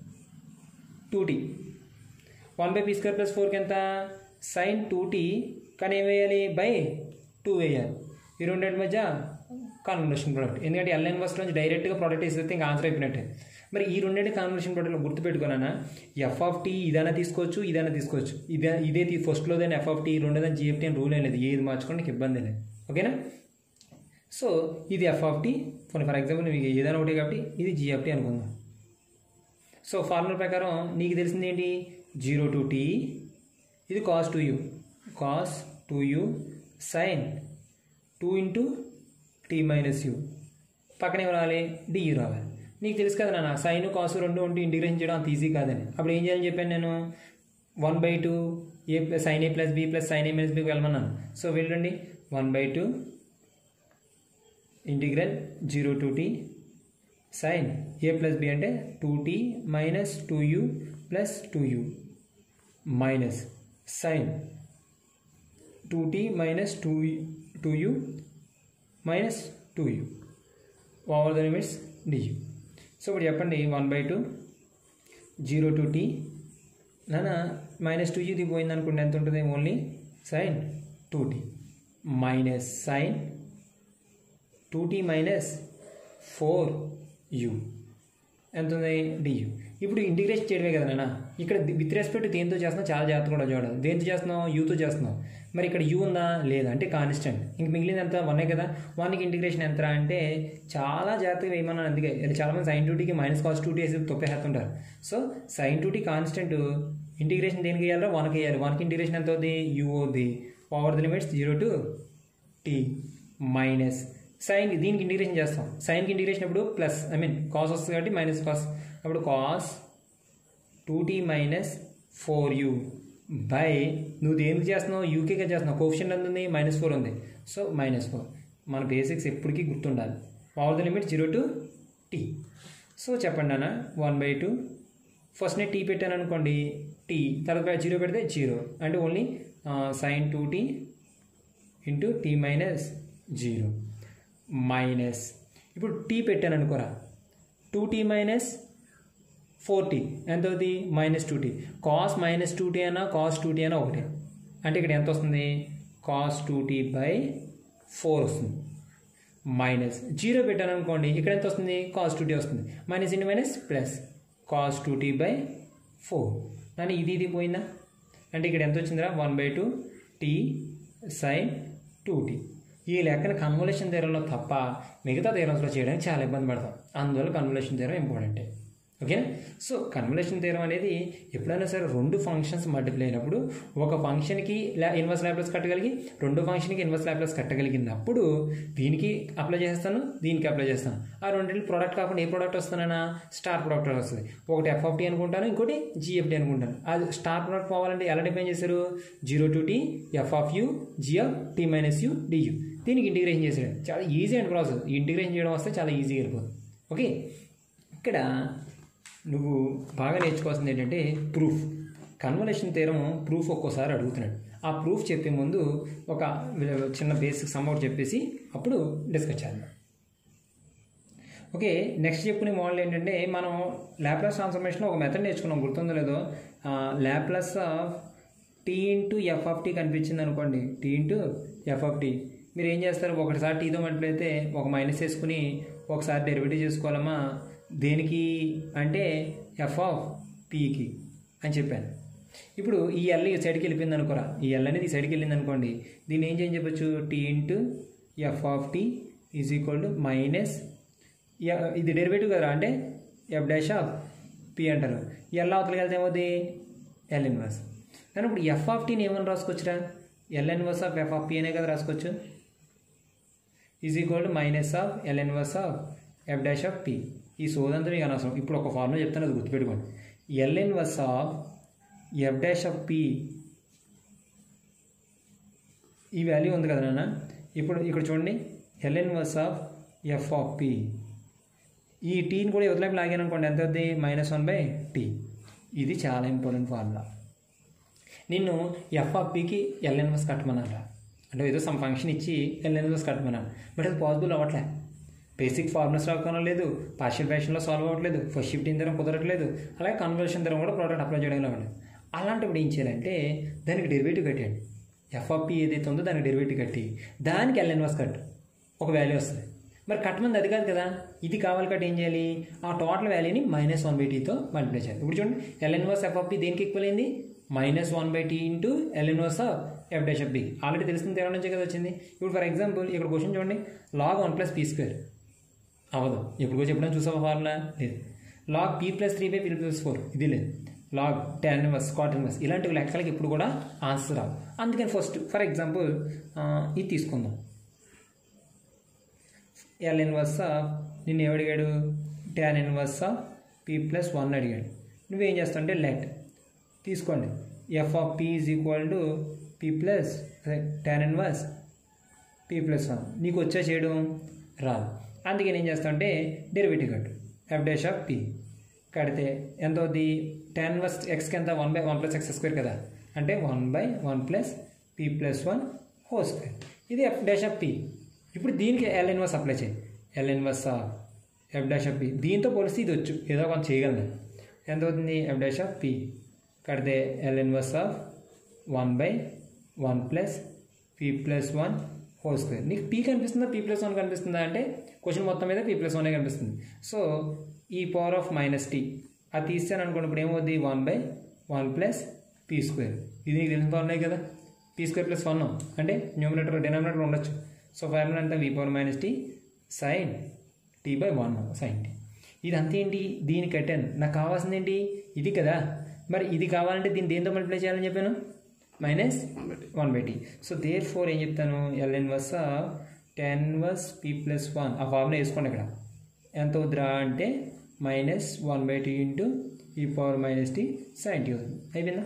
two t one by P square plus ఫోర్కి ఎంత సైన్ టూ టీ కానీ ఏం వేయాలి బై టూ వేయాలి ఈ రెండింటి మధ్య కాన్వర్షన్ ప్రోడక్ట్ ఎందుకంటే ఎల్ఎన్ బస్ నుంచి డైరెక్ట్గా ప్రోడక్ట్ వేసేస్తే ఇంకా ఆన్సర్ అయిపోయినట్టే మరి ఈ రెండింటి కాన్వర్షన్ ప్రోడక్ట్లో గుర్తుపెట్టుకున్నానా ఎఫ్ ఆఫ్ టీ ఇదైనా తీసుకోవచ్చు ఇదైనా తీసుకోవచ్చు ఇదే ఇదే తీ ఫస్ట్లోదైనా ఎఫ్ ఆఫ్ టీ రెండోదని జిఎఫ్టీ అని రూల్ అనేది ఏది మార్చుకోండి నీకు ఇబ్బంది లేదు ఓకేనా సో ఇది f of t for example మీకు ఏదైనా ఒకటి కాబట్టి ఇది జిఎఫ్టీ అనుకుందాం సో ఫార్ములా ప్రకారం నీకు తెలిసింది ఏంటి జీరో టు టీ ఇది cos two u cos two u sine two into t minus u పక్కన ఏం రావాలి డియూ రావాలి నీకు తెలుసు కదా నాన్న సైన్ కాసు రెండు ఉంటే ఇంటిగ్రేషన్ చేయడం అంత ఈజీ కాదని అప్పుడు ఏం చేయాలని చెప్పాను నేను one by two A plus sine A plus B plus sine A minus బికి వెళ్ళమన్నాను సో వెళ్ళండి one by two integral zero to t sine A plus B అంటే two t minus two u plus two u minus sine two t minus two two u minus two u over the limits du so ఇప్పుడు చెప్పండి one by two zero to t నాన్న minus two యూది పోయింది అనుకుంటే ఎంత ఉంటుంది only sine two t minus sine two t minus four u ఎంత ఉంది డియు ఇప్పుడు ఇంటిగ్రేషన్ చేయడమే కదా నాన్న ఇక్కడ విత్ రెస్పెక్ట్ దేంతో చేస్తున్నావు చాలా జాగ్రత్త కూడా చూడాలి దేంతో చేస్తున్నావు యూతో చేస్తున్నావు మరి ఇక్కడ యూ ఉందా లేదా అంటే కాన్స్టెంట్ ఇంక మిగిలింది ఎంత వన్నే కదా వన్కి ఇంటిగ్రేషన్ ఎంత అంటే చాలా జాగ్రత్తగా వేయమన్నాను అందుకే ఇది చాలామంది సైన్ టూటీకి మైనస్ కాస్ టూటీ వేసి తొప్పేస్తుంటారు so sine two t constant integration దేనికి వేయాలో వన్కి వేయాలి వన్కి ఇంటిగ్రేషన్ ఎంత అవుతుంది యూ అవుద్ది over the limits zero to t minus sine దీనికి ఇంటిగ్రేషన్ చేస్తాం సైన్కి ఇంటిగ్రేషన్ అప్పుడు ప్లస్ ఐ మీన్ కాస్ వస్తుంది కాబట్టి మైనస్ కాస్ అప్పుడు cos two t minus four u by నువ్వు దేనికి చేస్తున్నావు యూకేగా చేస్తున్నావు కోఫిషన్ ఎంత ఉంది మైనస్ ఫోర్ ఉంది సో మైనస్ ఫోర్ మన బేసిక్స్ ఎప్పటికీ గుర్తుండాలి all the limit zero to t so చెప్పండి అన్న వన్ బై టూ ఫస్ట్ నేను టీ పెట్టాను అనుకోండి టీ తర్వాత జీరో పెడితే జీరో అంటే only sine two t into t minus zero minus ఇప్పుడు టీ పెట్టాను అనుకోరా two t minus four t ఎంత అవుతుంది minus two t cos minus two t అయినా కాస్ టూ టీ అయినా ఒకటే అంటే ఇక్కడ ఎంత వస్తుంది cos two t by four వస్తుంది మైనస్ జీరో పెట్టాను అనుకోండి ఇక్కడ ఎంత వస్తుంది కాస్ టూ టీ వస్తుంది మైనస్ ఇంటి minus plus cos two t by four కానీ ఇది ఇది పోయిందా అంటే ఇక్కడ ఎంత వచ్చిందిరా one by two t sine two t ఈ లెక్కన కన్వల్యూషన్ థీరంలో తప్ప మిగతా థీరమ్స్లో చేయడానికి చాలా ఇబ్బంది పడతాం అందువల్ల కన్వల్యూషన్ థీరం ఇంపార్టెంటే ఓకేనా సో కన్వల్యూషన్ థీరం అనేది ఎప్పుడైనా సరే రెండు ఫంక్షన్స్ మల్టిప్లై అయినప్పుడు ఒక ఫంక్షన్కి ఇన్వర్స్ ల్యాప్లస్ కట్టగలిగి రెండు ఫంక్షన్కి ఇన్వర్స్ ల్యాప్లస్ కట్టగలిగినప్పుడు దీనికి అప్లై చేస్తాను దీనికి అప్లై చేస్తాను ఆ రెండింటి ప్రోడక్ట్ కాకుండా ఏ ప్రోడక్ట్ వస్తానన్నా స్టార్ ప్రోడక్ట్ వస్తుంది ఒకటి ఎఫ్ ఆఫ్ టీ అనుకుంటాను ఇంకోటి జిఎఫ్టీ అనుకుంటాను అది స్టార్ ప్రోడక్ట్ పోవాలంటే ఎలా డిఫైన్ చేశారు zero to t f of u g of t minus u du దీనికి ఇంటిగ్రేషన్ చేసాడు చాలా ఈజీ అండ్ ప్రాసెస్ ఇంటిగ్రేషన్ చేయడం వస్తే చాలా ఈజీగా వెళ్ళిపోతుంది ఓకే ఇక్కడ నువ్వు బాగా నేర్చుకోవాల్సింది ఏంటంటే ప్రూఫ్ కన్వల్యూషన్ తీరం ప్రూఫ్ ఒక్కోసారి అడుగుతున్నాడు ఆ ప్రూఫ్ చెప్పే ముందు ఒక చిన్న బేసిక్ సమ్ అవుట్ చెప్పేసి అప్పుడు డిస్కస్ చేద్దాం ఓకే నెక్స్ట్ చెప్పుకునే మోడల్ ఏంటంటే మనం ల్యాప్లాస్ ట్రాన్స్ఫర్మేషన్లో ఒక మెథడ్ నేర్చుకున్నాం గుర్తుందో లేదో Laplace of t into F of t కనిపించింది అనుకోండి t into F of t మీరు ఏం చేస్తారు ఒకటిసారి టీతో మట్లయితే ఒక మైనస్ వేసుకుని ఒకసారి డెరివేటివ్ చేసుకోవాలమ్మా దేనికి అంటే ఎఫ్ ఆఫ్ పీకి అని చెప్పాను ఇప్పుడు ఈ ఎల్ ఈ సైడ్కి వెళ్ళిపోయింది అనుకోరా ఈ ఎల్ అనేది ఈ సైడ్కి వెళ్ళింది అనుకోండి దీన్ని ఏం చేయని చెప్పొచ్చు t into F of t is equal to minus ఇది డెరివేటివ్ కదా అంటే ఎఫ్ డాష్ ఆఫ్ పి అంటారు ఎల్ అవతలకి వెళ్తే ఏమవుతుంది ఎల్ ఇన్వర్స్ కానీ ఇప్పుడు ఎఫ్ ఆఫ్ టీని ఏమని రాసుకోవచ్చురా L inverse of F of p అనే కదా రాసుకోవచ్చు is equal to minus of L inverse of f dash of p ఈ సోదంతా మీకు అనవసరం ఇప్పుడు ఒక ఫార్ములా చెప్తాను అది గుర్తుపెట్టుకోండి L inverse of f dash of p ఈ వాల్యూ ఉంది కదా నాన్న ఇప్పుడు ఇక్కడ చూడండి L inverse of F of p ఈ టీని కూడా యువతలైపు లాగాను అనుకోండి ఎంత అవుతుంది మైనస్ వన్ బై టీ ఇది చాలా ఇంపార్టెంట్ ఫార్ములా నిన్ను ఎఫ్ ఆఫ్ పికి ఎల్ ఇన్వర్స్ కట్టమన్నారా అంటే ఏదో సమ్ ఫంక్షన్ ఇచ్చి ఎల్ ఇన్వర్స్ కట్టమన్నాను బట్ అది పాసిబుల్ అవ్వట్లే బేసిక్ ఫార్ములాస్ రావడం లేదు పార్షియల్ ఫ్యాషన్లో సాల్వ్ అవ్వట్లేదు ఫస్ట్ షిఫ్టింగ్ ధరం కుదరట్లేదు అలాగే కన్వర్షన్ ధరం కూడా ప్రోడక్ట్ అప్లై చేయడం అవ్వలేదు అలాంటప్పుడు ఏం చేయాలంటే దానికి డెరివేటివ్ కట్టండి ఎఫ్ఆర్పి ఏదైతే ఉందో దానికి డెరివేటివ్ కట్టి దానికి ఎల్ ఇన్వర్స్ కట్టు ఒక వాల్యూ వస్తుంది మరి కట్టమంది అది కాదు కదా ఇది కావాలి కట్టి ఏం చేయాలి ఆ టోటల్ వాల్యూని మైనస్ వన్ బై టీతో మల్టిప్లై చేయాలి ఇప్పుడు చూడండి ఎల్ ఇన్వర్స్ ఎఫ్ఆర్పి దేనికి ఈక్వల్ అయింది minus one by t into L inverse of f dash of p already తెలిసిన తేడా నుంచే కదా వచ్చింది ఇప్పుడు ఫర్ ఎగ్జాంపుల్ ఇక్కడ క్వశ్చన్ చూడండి log one plus P square అవ్వదు ఎప్పుడు చెప్పినా చూసావా ఫార్ములా లేదు log p plus three by P plus four ఇది లేదు log tan inverse cot inverse ఇలాంటి లెక్కలకి ఇప్పుడు కూడా ఆన్సర్ రావు అందుకని ఫస్ట్ ఫర్ ఎగ్జాంపుల్ ఇది తీసుకుందాం ఎల్ ఇన్వర్స్ ఆఫ్ నిన్ను ఎవడిగాడు tan inverse of p plus one అడిగాడు నువ్వేం చేస్తావంటే లెట్ తీసుకోండి f of p is equal to p plus tan inverse p plus one నీకు వచ్చే చేయడం రాదు అందుకే నేను చేస్తానంటే డెరివేటివ్ కట్టు ఎఫ్ డాష్ ఆఫ్ పీ కడితే ఎంత అవుద్ది టెన్ వస్ ఎక్స్కి ఎంత one by one plus x square కదా అంటే one by one plus P plus one whole square ఇది ఎఫ్ డాష్ ఆఫ్ పీ ఇప్పుడు దీనికి ఎల్ ఇన్వర్స్ అప్లై చేయి L inverse of f dash of p దీంతో పోలిస్తే ఇది వచ్చు ఏదో కొంత చేయగలను ఎంత అవుతుంది ఎఫ్ డాష్ ఆఫ్ పీ కడితే L inverse of one by one plus P plus one whole square నీకు పీ కనిపిస్తుందా పీ ప్లస్ వన్ కనిపిస్తుందా అంటే క్వశ్చన్ మొత్తం మీద పీ ప్లస్ వన్ కనిపిస్తుంది so e power of minus t అది తీస్తాను అనుకోండి ఇప్పుడు ఏమవుద్ది one by one plus P square ఇది నీకు తెలిసిన పవర్ కదా పీ స్క్వేర్ ప్లస్ వన్ అంటే న్యూమినేటర్ డినామినేటర్ ఉండొచ్చు సో ఫార్ములా అంతా వి power minus t sine t by one sine t ఇది అంతేంటి దీన్ని కట్టాను నాకు కావాల్సింది ఏంటి ఇది కదా మరి ఇది కావాలంటే దీన్ని దేంతో మల్టిప్లై చేయాలని చెప్పాను minus one by t so therefore ఏం చెప్తాను L inverse tan inverse p plus one ఆ ఫార్ములా వేసుకోండి ఇక్కడ ఎంత అవుద్దిరా అంటే minus one by t into e power minus t sine t అవుతుంది అయిపోయిందా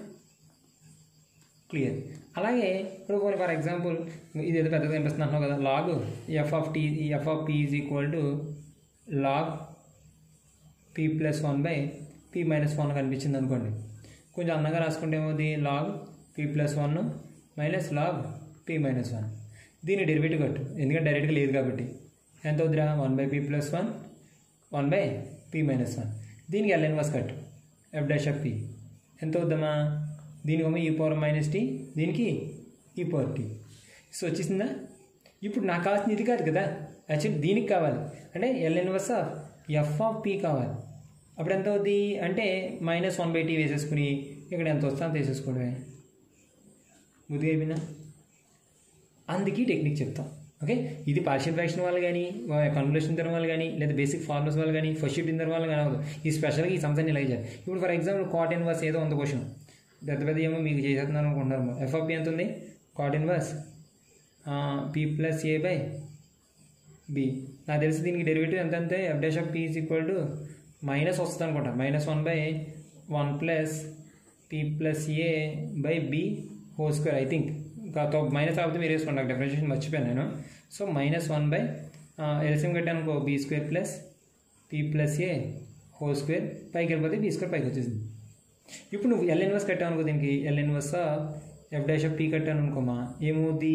క్లియర్ అలాగే ఇప్పుడు కొన్ని ఫర్ ఎగ్జాంపుల్ ఇది ఏదో పెద్దగా కనిపిస్తుంది అంటున్నావు కదా log f of t f of p is equal to log p plus one by P minus one కనిపించింది అనుకోండి కొంచెం అందంగా రాసుకుంటే ఏమవుతుంది log p plus one minus log p minus one దీని డెరివేటివ్ కట్టు ఎందుకంటే డైరెక్ట్గా లేదు కాబట్టి ఎంత అవుతుందిరా one by P plus one one by P minus one దీనికి ఎల్ ఇన్వర్స్ కట్టు ఎఫ్ డాష్ ఆఫ్ పీ ఎంత అవుద్దమ్మా దీనికి ఈ పవర్ మైనస్ టీ దీనికి ఈ పవర్ టీ సో వచ్చేసిందా ఇప్పుడు నాకు కావాల్సింది ఇది కాదు కదా యాక్చువల్లీ దీనికి కావాలి అంటే L inverse of F of p కావాలి అప్పుడు ఎంత అవుద్ది అంటే మైనస్ వన్ బై టీ వేసేసుకుని ఇక్కడ ఎంత వస్తే అంత వేసేసుకోవడమే బుద్ధిగా అయిపోయిందా అందుకే టెక్నిక్ చెప్తాం ఓకే ఇది పార్షియల్ ఫ్రాక్షన్ వాళ్ళు కానీ కన్వల్యూషన్ ధర వాళ్ళు కానీ లేదా బేసిక్ ఫార్ములాస్ వాళ్ళు కానీ ఫస్ట్ షిఫ్ట్ ధర వాళ్ళు కానీ అవ్వదు ఈ స్పెషల్గా ఈ సంస్థని ఇలా చేయాలి ఇప్పుడు ఫర్ ఎగ్జాంపుల్ కాట్ ఇన్వర్స్ ఏదో ఉంది క్వశ్చన్ పెద్ద పెద్ద ఏమో మీకు చేసేస్తున్నారు అనుకుంటున్నారు ఎఫ్ఎఫ్ ఎంత ఉంది cot inverse p plus a by b నాకు తెలిసి దీనికి డెరివేటివ్ ఎంత అంటే f dash of p is equal to minus వస్తుంది అనుకుంటా minus one by one plus P plus a by b whole square I think ఇంకా మైనస్ కాబట్టి మీరు వేసుకోండి నాకు డెఫినేషన్ మర్చిపోయాను నేను so minus one by LCM కట్టాను అనుకో b square plus P plus a whole square పైకి వెళ్ళిపోతే బీ స్క్వేర్ పైకి వచ్చేసింది ఇప్పుడు నువ్వు ఎల్ ఇన్వర్స్ కట్టావు అనుకో దీనికి L inverse f dash of p కట్టాను అనుకోమా ఏమవుద్ది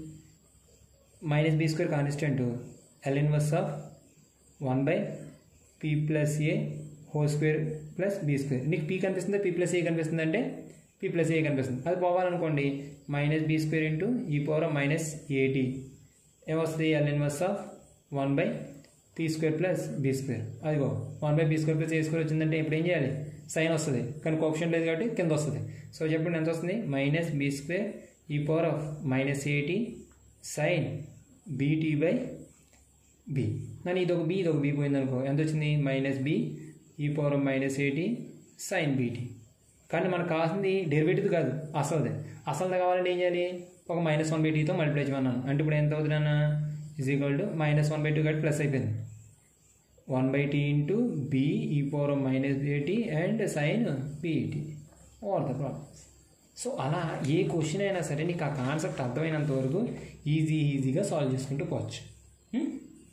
minus b square constant L inverse of one by P plus a whole square plus b square నీకు పీ కనిపిస్తుందా పీ ప్లస్ ఏ కనిపిస్తుంది అంటే పీ ప్లస్ ఏ కనిపిస్తుంది అది పోవాలనుకోండి minus b square into e power minus a t ఏమొస్తుంది L inverse of one by t square plus b square అదిగో one by b square plus A square వచ్చిందంటే ఇప్పుడు ఏం చేయాలి సైన్ వస్తుంది కానీ కోప్షన్ లేదు కాబట్టి కింద వస్తుంది సో చెప్పండి ఎంత వస్తుంది minus b square e power of minus a t sine b t by b కానీ ఇది ఒక బి ఇది ఒక బి పోయింది అనుకో ఎంత వచ్చింది minus b e power minus a t sine b t కానీ మనకు కావాల్సింది డెరివేటివ్ కాదు అసలుదే అసలుది కావాలంటే ఏం చేయాలి ఒక మైనస్ వన్ బై టీతో మల్టిప్లై చేయమన్నాను అంటే ఇప్పుడు ఎంత అవుతుంది అన్న is equal to minus one by two కాబట్టి ప్లస్ అయిపోయింది one by t into b e power minus a t and sine b e t all the problems so అలా ఏ క్వశ్చన్ అయినా సరే నీకు ఆ కాన్సెప్ట్ అర్థమైనంత వరకు ఈజీ ఈజీగా సాల్వ్ చేసుకుంటూ పోవచ్చు hmm?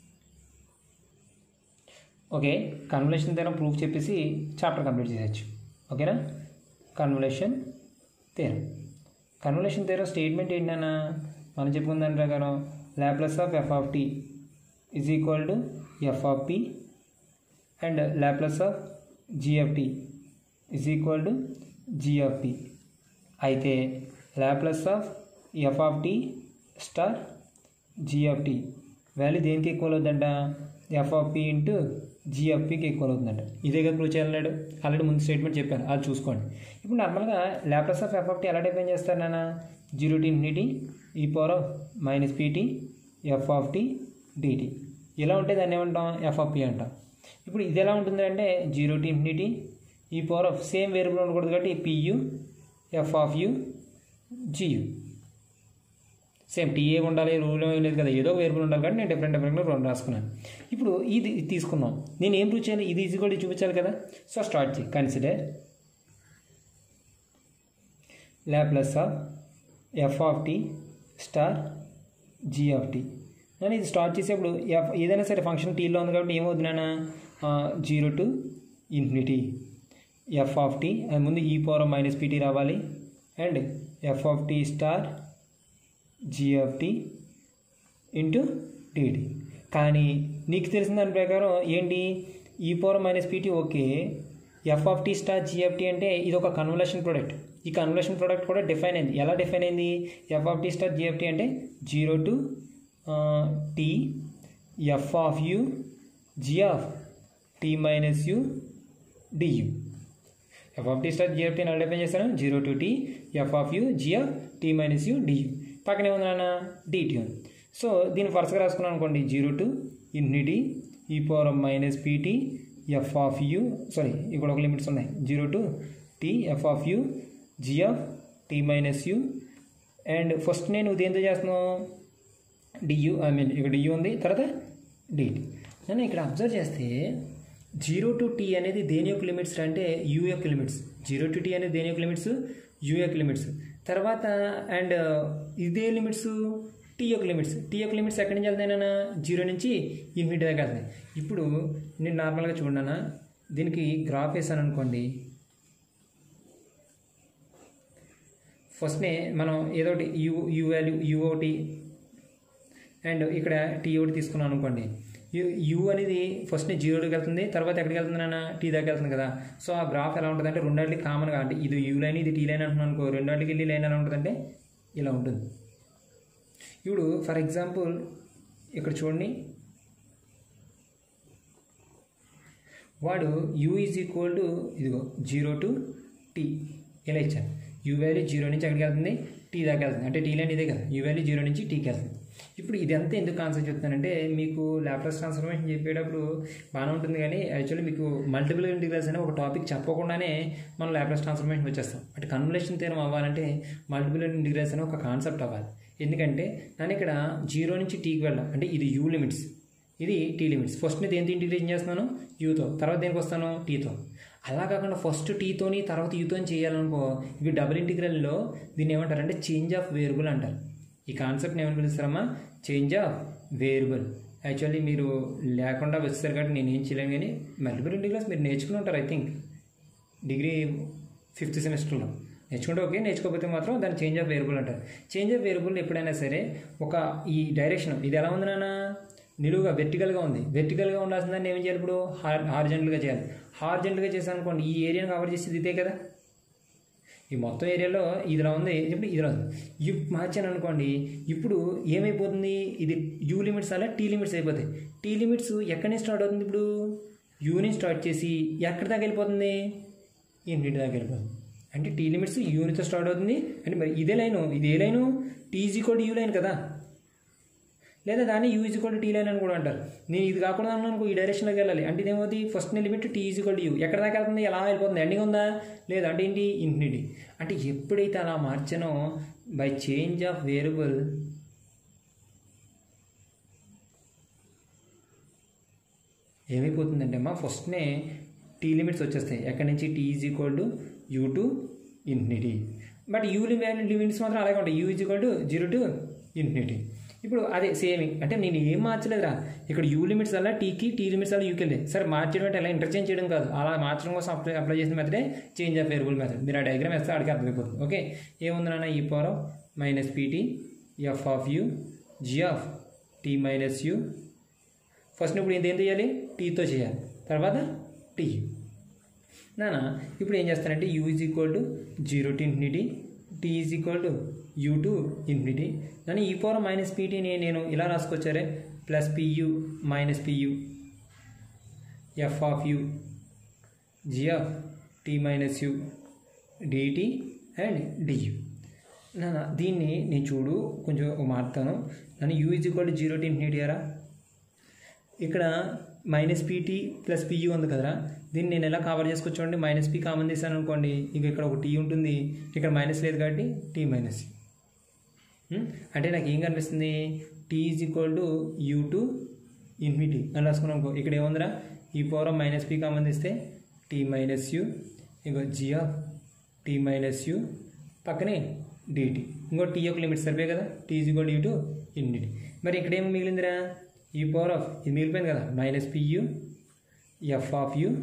Okay convolution theorem proof చెప్పేసి చాప్టర్ కంప్లీట్ చేసేయచ్చు ఓకేనా convolution theorem convolution theorem statement ఏంటన్నా మనం చెప్పుకున్న దాని ప్రకారం Laplace of F of t is equal to f of p and Laplace of g f t is equal to g f p అయితే Laplace of F of t star GFT value దేనికి equal అవుతుందంట f of p into జిఎఫ్పికి equal అవుతుందంట ఇదే కదా prove చేయాలన్నాడు already ముందు statement చెప్పాను అది చూసుకోండి ఇప్పుడు నార్మల్గా Laplace of F of t ఎలా డిఫైన్ చేస్తారు నాన్న zero to infinity e power of minus PT F of tea dt ఇలా ఉంటే దాన్ని ఏమంటాం ఎఫ్ ఆఫ్ పి అంటాం ఇప్పుడు ఇది ఎలా ఉంటుంది అంటే zero to infinity e power of same variable ఉండకూడదు కాబట్టి p u f of u g u same t a ఉండాలి రూల్ ఏం లేదు కదా ఏదో ఒక వేరియబుల్ ఉండాలి కాబట్టి నేను డిఫరెంట్ డిఫరెంట్గా రెండు రాసుకున్నాను ఇప్పుడు ఇది ఇది తీసుకున్నాం నేను ఏం ప్రూవ్ చేయాలి ఇది ఈజీ కూడా చూపించాలి కదా సో స్టార్ట్ చేయి consider Laplace of F of t star g of t నేను ఇది స్టార్ట్ చేసేప్పుడు ఎఫ్ ఏదైనా సరే ఫంక్షన్ టీలో ఉంది కాబట్టి ఏమవుతుంది నాన్న zero to infinity f of t అది ముందు ఈ పవర్ మైనస్ పీటీ రావాలి and f of t star g f t into dt కానీ నీకు తెలిసిన దాని ప్రకారం ఏంటి e power minus p t okay f of t star g f t అంటే ఇది ఒక కన్వలేషన్ ప్రోడక్ట్ ఈ కన్వలేషన్ ప్రోడక్ట్ కూడా డిఫైన్ అయింది ఎలా డిఫైన్ అయింది f of t star g f t అంటే zero to t f of u g of t minus u du f of t star g f t ఎలా డిఫైన్ చేస్తాను zero to t f of u g of t minus u du పక్కనే ఉంది నాన్న DT ఉంది so దీన్ని వరుసగా రాసుకున్నాను అనుకోండి zero to infinity e power minus PT F of u sorry ఇక్కడ ఒక లిమిట్స్ ఉన్నాయి zero to t f of u g of t minus u and first నేను దేంతో చేస్తున్నాను డియు ఐ మీన్ ఇక్కడ డియు ఉంది తర్వాత డిటి నేను ఇక్కడ అబ్జర్వ్ చేస్తే జీరో టు టీ అనేది దేని యొక్క లిమిట్స్ అంటే యూ యొక్క లిమిట్స్ జీరో టు టీ అనేది దేని యొక్క లిమిట్స్ యూ యొక్క లిమిట్స్ తర్వాత అండ్ ఇదే లిమిట్స్ టీ యొక్క లిమిట్స్ టీ యొక్క లిమిట్స్ ఎక్కడి నుంచి వెళ్తాయినా జీరో నుంచి ఇన్ఫినిటీ దాకా వెళ్తాయి ఇప్పుడు నేను నార్మల్గా చూడనా దీనికి గ్రాఫ్ వేసాను అనుకోండి ఫస్ట్నే మనం ఏదో ఒకటి యూ యూ వాల్యూ యూ ఒకటి అండ్ ఇక్కడ టీ ఒకటి తీసుకున్నాను అనుకోండి యూ యూ అనేది ఫస్ట్ జీరోకి వెళ్తుంది తర్వాత ఎక్కడికి వెళ్తుంది నాన్న టీ దాకా వెళ్తుంది కదా సో ఆ గ్రాఫ్ ఎలా ఉంటుంది అంటే రెండాటికి కామన్గా అంటే ఇది యూ లైన్ ఇది టీ లైన్ అంటున్నాను అనుకో రెండాటికి వెళ్ళి లైన్ ఎలా ఉంటుందంటే ఇలా ఉంటుంది ఇప్పుడు ఫర్ ఎగ్జాంపుల్ ఇక్కడ చూడండి వాడు యూ ఈజ్ ఈక్వల్ టు ఇదిగో జీరో టు టీ ఇలా ఇచ్చాను యూ వాల్యూ జీరో నుంచి ఎక్కడికి వెళ్తుంది టీ దాకా వెళ్తుంది అంటే టీ లైన్ ఇదే కదా యూ వాల్యూ జీరో నుంచి టీకి వెళ్తుంది ఇప్పుడు ఇదంతా ఎందుకు కాన్సెప్ట్ చెప్తానంటే మీకు లాప్లాస్ ట్రాన్స్ఫర్మేషన్ చెప్పేటప్పుడు బాగానే ఉంటుంది కానీ యాక్చువల్లీ మీకు మల్టిపుల్ ఇంటిగ్రల్స్ అనే ఒక టాపిక్ చెప్పకుండానే మనం లాప్లాస్ ట్రాన్స్ఫర్మేషన్ వచ్చేస్తాం అంటే కన్వలేషన్ తీరం అవ్వాలంటే మల్టిపుల్ ఇంటిగ్రల్స్ అనే ఒక కాన్సెప్ట్ అవ్వాలి ఎందుకంటే నేను ఇక్కడ జీరో నుంచి టీకి వెళ్ళాం అంటే ఇది యూ లిమిట్స్ ఇది టీ లిమిట్స్ ఫస్ట్ నేను దేంతో ఇంటిగ్రేషన్ చేస్తున్నాను యూతో తర్వాత దేనికి వస్తాను టీతో అలా కాకుండా ఫస్ట్ టీతోని తర్వాత యూతో చేయాలనుకో ఇవి డబుల్ ఇంటిగ్రల్లో దీన్ని ఏమంటారంటే చేంజ్ ఆఫ్ వేరియబుల్ అంటారు ఈ కాన్సెప్ట్ని ఏమని పిలుస్తారమ్మా చేంజ్ ఆఫ్ వేరియబుల్ యాక్చువల్లీ మీరు లేకుండా వచ్చేసారు కాబట్టి నేను ఏం చేయలేను కానీ మల్టిపుల్ ఇంటిగ్రల్స్ మీరు నేర్చుకుని ఉంటారు ఐ థింక్ డిగ్రీ ఫిఫ్త్ సెమిస్టర్లో నేర్చుకుంటే ఓకే నేర్చుకోకపోతే మాత్రం దాన్ని చేంజ్ ఆఫ్ వేరియబుల్ అంటారు చేంజ్ ఆఫ్ వేరియబుల్ ఎప్పుడైనా సరే ఒక ఈ డైరెక్షన్ ఇది ఎలా ఉంది నాన్న నిలువుగా వెర్టికల్గా ఉంది వెర్టికల్గా ఉండాల్సిన దాన్ని ఏం చేయాలి ఇప్పుడు హార్ హార్జెంటల్గా చేయాలి హార్జెంటల్గా చేశాను అనుకోండి ఈ ఏరియాను కవర్ చేసేది ఇదే కదా ఈ మొత్తం ఏరియాలో ఇదిలా ఉంది ఇప్పుడు ఇదిలా ఉంది యు మార్చాను అనుకోండి ఇప్పుడు ఏమైపోతుంది ఇది యూ లిమిట్స్ అలా టీ లిమిట్స్ అయిపోతాయి టీ లిమిట్స్ ఎక్కడి నుంచి స్టార్ట్ అవుతుంది ఇప్పుడు యూ నుంచి స్టార్ట్ చేసి ఎక్కడి దాకా వెళ్ళిపోతుంది ఇన్ఫినిటీ దాకా వెళ్ళిపోతుంది అంటే టీ లిమిట్స్ యూ నుంచి స్టార్ట్ అవుతుంది అంటే మరి ఇదే లైను ఇది ఏ line t is equal u line కదా లేదా దాన్ని u is equal t line అని కూడా అంటారు నేను ఇది కాకుండా అనుకో ఈ డైరెక్షన్లోకి వెళ్ళాలి అంటే ఇదేమవుతుంది ఫస్ట్ నేను limit t is equal u ఎక్కడ దాకా వెళ్తుంది ఎలా వెళ్ళిపోతుంది ఎండింగ్ ఉందా లేదా అంటే ఏంటి ఇన్ఫినిటీ అంటే ఎప్పుడైతే అలా మార్చానో బై చేంజ్ ఆఫ్ వేరియబుల్ ఏమైపోతుందంటే అమ్మా ఫస్ట్నే టీ లిమిట్స్ వచ్చేస్తాయి ఎక్కడి నుంచి t is equal to u to infinity but u limits మాత్రం అలాగే ఉంటాయి u is equal to zero to infinity ఇప్పుడు అదే సేమ్ అంటే నేను ఏం మార్చలేదురా ఇక్కడ యూ లిమిట్స్ అలా టీకి టీ లిమిట్స్ అలా యూకి వెళ్ళాయి సరే మార్చడం అంటే అలా ఇంటర్చేంజ్ చేయడం కాదు అలా మార్చడం కోసం అప్లై అప్లై చేసిన మెథడే చేంజ్ ఆఫ్ వేరియబుల్ మెథడ్ మీరు ఆ డయాగ్రామ్ వేస్తే అడిగి అర్థమైపోతుంది ఓకే ఏముంది నాన్న e power of minus PT F of u g of t minus u first ఇప్పుడు ఏం చేయాలి టీతో చేయాలి తర్వాత టీ నానా ఇప్పుడు ఏం చేస్తానంటే u is equal to zero to infinity t is equal to u to infinity కానీ ఈ పవర్ మైనస్ పీటీని నేను ఇలా రాసుకొచ్చారే plus p u minus p u f of u g of t minus u dt and du నాన్న దీన్ని నేను చూడు కొంచెం మార్తాను నన్ను u is equal to zero to infinity అరా ఇక్కడ మైనస్ పీటీ ప్లస్ పియు ఉంది కదరా దీన్ని నేను ఎలా కవర్ చేసుకోవచ్చు మైనస్ పీ కామన్ తీసాను అనుకోండి ఇక ఇక్కడ ఒక టీ ఉంటుంది ఇక్కడ మైనస్ లేదు కాబట్టి టీ మైనస్ అంటే నాకు ఏం కనిపిస్తుంది t is equal to u to infinity అని రాసుకున్నాం అనుకో ఇక్కడ ఏముందిరా e power of minus p common తీస్తే టీ మైనస్ యూ ఇంకో g of t minus u పక్కనే డిటి ఇంకో టీ యొక్క లిమిట్ సరిపోయి కదా t is equal u to infinity మరి ఇక్కడ ఏమి మిగిలిందిరా ఈ పవర్ ఆఫ్ ఇది మిగిలిపోయింది కదా minus p u f of u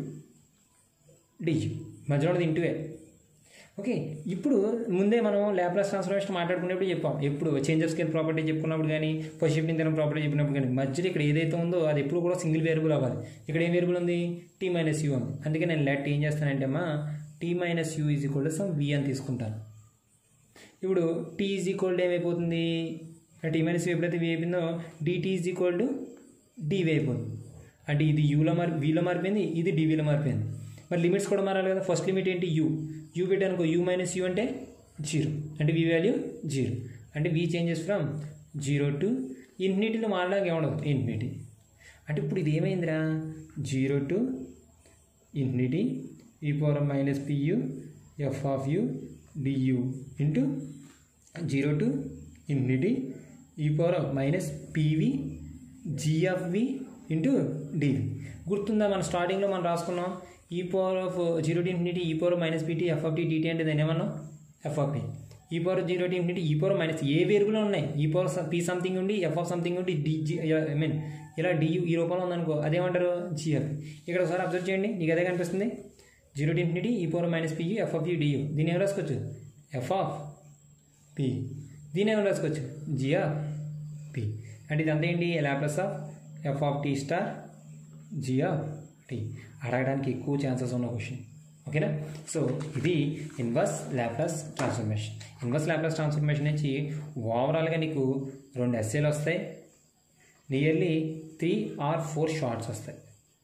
du మధ్యలో ఉన్నది ఇంటువే ఓకే ఇప్పుడు ముందే మనం ల్యాప్లాస్ ట్రాన్స్ఫర్మేషన్ మాట్లాడుకునేప్పుడు చెప్పాం ఎప్పుడు చేంజ్ ఆఫ్ స్కేల్ ప్రాపర్టీ చెప్పుకున్నప్పుడు కానీ ఫస్ట్ షిఫ్టింగ్ ధనం ప్రాపర్టీ చెప్పినప్పుడు కానీ మధ్యలో ఇక్కడ ఏదైతే ఉందో అది ఎప్పుడు కూడా సింగిల్ వేరియబుల్ అవ్వాలి ఇక్కడ ఏం వేరియబుల్ ఉంది టీ మైనస్ యూ ఉంది అందుకే నేను లెట్ ఏం చేస్తానంటే అమ్మా t minus u is equal to some v అని తీసుకుంటాను ఇప్పుడు టీ ఈజ్ ఈక్వల్ టు ఏమైపోతుంది టీ మైనస్ యూ ఎప్పుడైతే వి అయిపోయిందో dt is equal to dv అయిపోతుంది అంటే ఇది యూలో మారి వీలో మారిపోయింది ఇది డివిలో మారిపోయింది మరి లిమిట్స్ కూడా మారాలి కదా ఫస్ట్ లిమిట్ ఏంటి యూ యూ పెట్టానుకో యూ మైనస్ యూ అంటే జీరో అంటే వి వాల్యూ జీరో అంటే v changes from zero to ఇన్ఫినిటీలో మారడానికి ఏముండదు ఇన్ఫినిటీ అంటే ఇప్పుడు ఇది ఏమైందిరా zero to infinity e power minus p u f of u du into zero to infinity e power of minus p v g of v into dv గుర్తుందా మనం స్టార్టింగ్లో మనం రాసుకున్నాం e power of zero to infinity e power minus PT F of tea dt అంటే దాన్ని ఏమన్నాం f of p e power zero to infinity e power minus ఏ వేరుగులో ఉన్నాయి ఈ పవర్ పీ సంథింగ్ ఉండి ఎఫ్ ఆఫ్ సంథింగ్ ఉండి dg I mean ఇలా du ఈ రూపంలో ఉందనుకో అదేమంటారు జిఎఫ్ ఇక్కడ ఒకసారి అబ్జర్వ్ చేయండి నీకు అదే కనిపిస్తుంది zero to infinity e power minus p u f of u du దీన్ని ఏం రాసుకోవచ్చు ఎఫ్ ఆఫ్ పి దీన్ని ఏం రాసుకోవచ్చు జి ఆఫ్ పి అంటే ఇదంతా ఏంటి Laplace of F of t star g of t అడగడానికి ఎక్కువ ఛాన్సెస్ ఉన్న క్వశ్చన్ ఓకేనా సో ఇది inverse Laplace transformation inverse Laplace transformation నుంచి ఓవరాల్గా నీకు రెండు ఎస్ఏలు వస్తాయి nearly three or four shorts వస్తాయి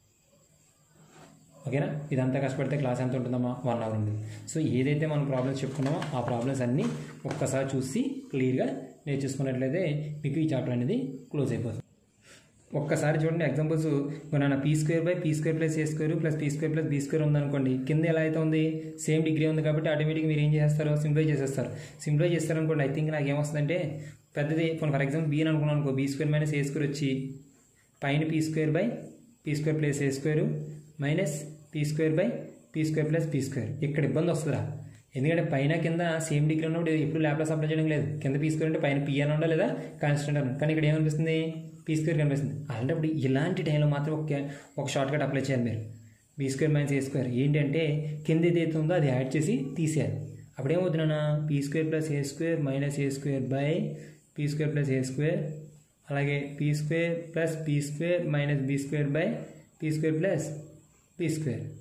ఓకేనా ఇదంతా కష్టపడితే క్లాస్ ఎంత ఉంటుందమ్మా వన్ అవర్ ఉంది సో ఏదైతే మనం ప్రాబ్లమ్స్ చెప్పుకున్నామో ఆ ప్రాబ్లమ్స్ అన్నీ ఒక్కసారి చూసి క్లియర్గా నేర్చేసుకున్నట్లయితే మీకు ఈ చాప్టర్ అనేది క్లోజ్ అయిపోతుంది ఒక్కసారి చూడండి ఎగ్జాంపుల్స్ మన p square by P square plus A square plus P square plus b square ఉందనుకోండి కింద ఎలా అయితే ఉంది సేమ్ డిగ్రీ ఉంది కాబట్టి ఆటోమేటిక్గా మీరు ఏం చేస్తారు సింప్లై చేసేస్తారు సింప్లై చేస్తారనుకోండి ఐ థింక్ నాకు ఏమొస్తుందంటే పెద్దది ఫర్ ఎగ్జాంపుల్ బీ అని అనుకున్నాను అనుకో బీ స్క్వేర్ మైనస్ ఏ స్క్వేర్ వచ్చి పైన p square by P square plus A square minus p square by P square plus P square ఇక్కడ ఇబ్బంది వస్తుందా ఎందుకంటే పైన కింద సేమ్ డిగ్రీ ఉన్నప్పుడు ఎప్పుడు ల్యాప్లాస్ అప్లై చేయడం లేదు కింద పీ స్క్వేర్ అంటే పైన పీ అని ఉండాలి లేదా కాన్స్టెంట్ అని కానీ ఇక్కడ ఏమనిపిస్తుంది పీ స్క్వేర్ కనిపిస్తుంది అలాంటప్పుడు ఇలాంటి టైంలో మాత్రం ఒక ఒక షార్ట్ కట్ అప్లై చేయాలి మీరు బీ స్క్వేర్ మైనస్ ఏ స్క్వేర్ ఏంటంటే కింద ఏదైతే ఉందో అది యాడ్ చేసి తీసేయాలి అప్పుడేమవుతున్నా p square plus A square minus A square by P square plus A square అలాగే p square plus P square minus b square by P square plus P square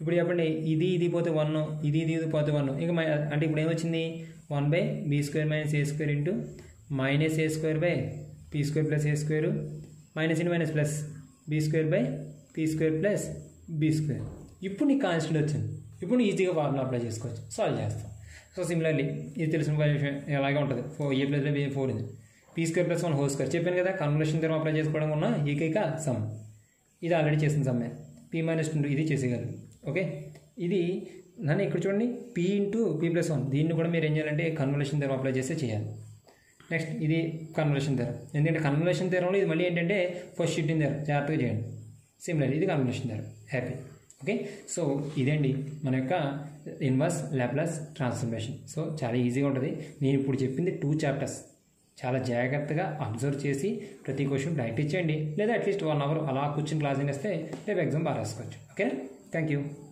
ఇప్పుడు చెప్పండి ఇది ఇది పోతే వన్ ఇది ఇది ఇది పోతే వన్ ఇంకా మై- అంటే ఇప్పుడు ఏమొచ్చింది one by b square minus A square into minus A square by P square plus A square minus into minus plus b square by P square plus b square ఇప్పుడు నీకు constant వచ్చింది ఇప్పుడు నువ్వు ఈజీగా formula apply చేసుకోవచ్చు solve చేస్తాం so similarly ఇది తెలిసిన విషయం ఎలాగే ఉంటుంది four a plus b four ఇది p square plus one whole square చెప్పాను కదా కన్వల్యూషన్ థియరం అప్లై చేసుకోవడం ఉన్న ఏకైక సమ్ ఇది ఆల్రెడీ చేసిన సమ్మే పీ మైనస్ టూ ఇది చేసేయగలరు ఓకే ఇది నన్ను ఇక్కడ చూడండి p into P plus one దీన్ని కూడా మీరు ఏం చేయాలంటే కన్వల్యూషన్ థియరం అప్లై చేస్తే చేయాలి నెక్స్ట్ ఇది కన్వల్యూషన్ థియరం ఎందుకంటే కన్వల్యూషన్ థియరంలో ఇది మళ్ళీ ఏంటంటే ఫస్ట్ షిఫ్టింగ్ థియరం జాగ్రత్తగా చేయండి సిమిలర్ ఇది convolution theorem happy okay so ఇదండి మన యొక్క ఇన్వర్స్ ల్యాప్లస్ ట్రాన్స్ఫర్మేషన్ సో చాలా ఈజీగా ఉంటుంది నేను ఇప్పుడు చెప్పింది టూ చాప్టర్స్ చాలా జాగ్రత్తగా అబ్జర్వ్ చేసి ప్రతి క్వశ్చన్ ప్రాక్టీస్ చేయండి లేదా అట్లీస్ట్ వన్ అవర్ అలా కూర్చొని క్లాస్ వినేస్తే రేపు ఎగ్జామ్ బాగా రాసుకోవచ్చు ఓకే థ్యాంక్ యూ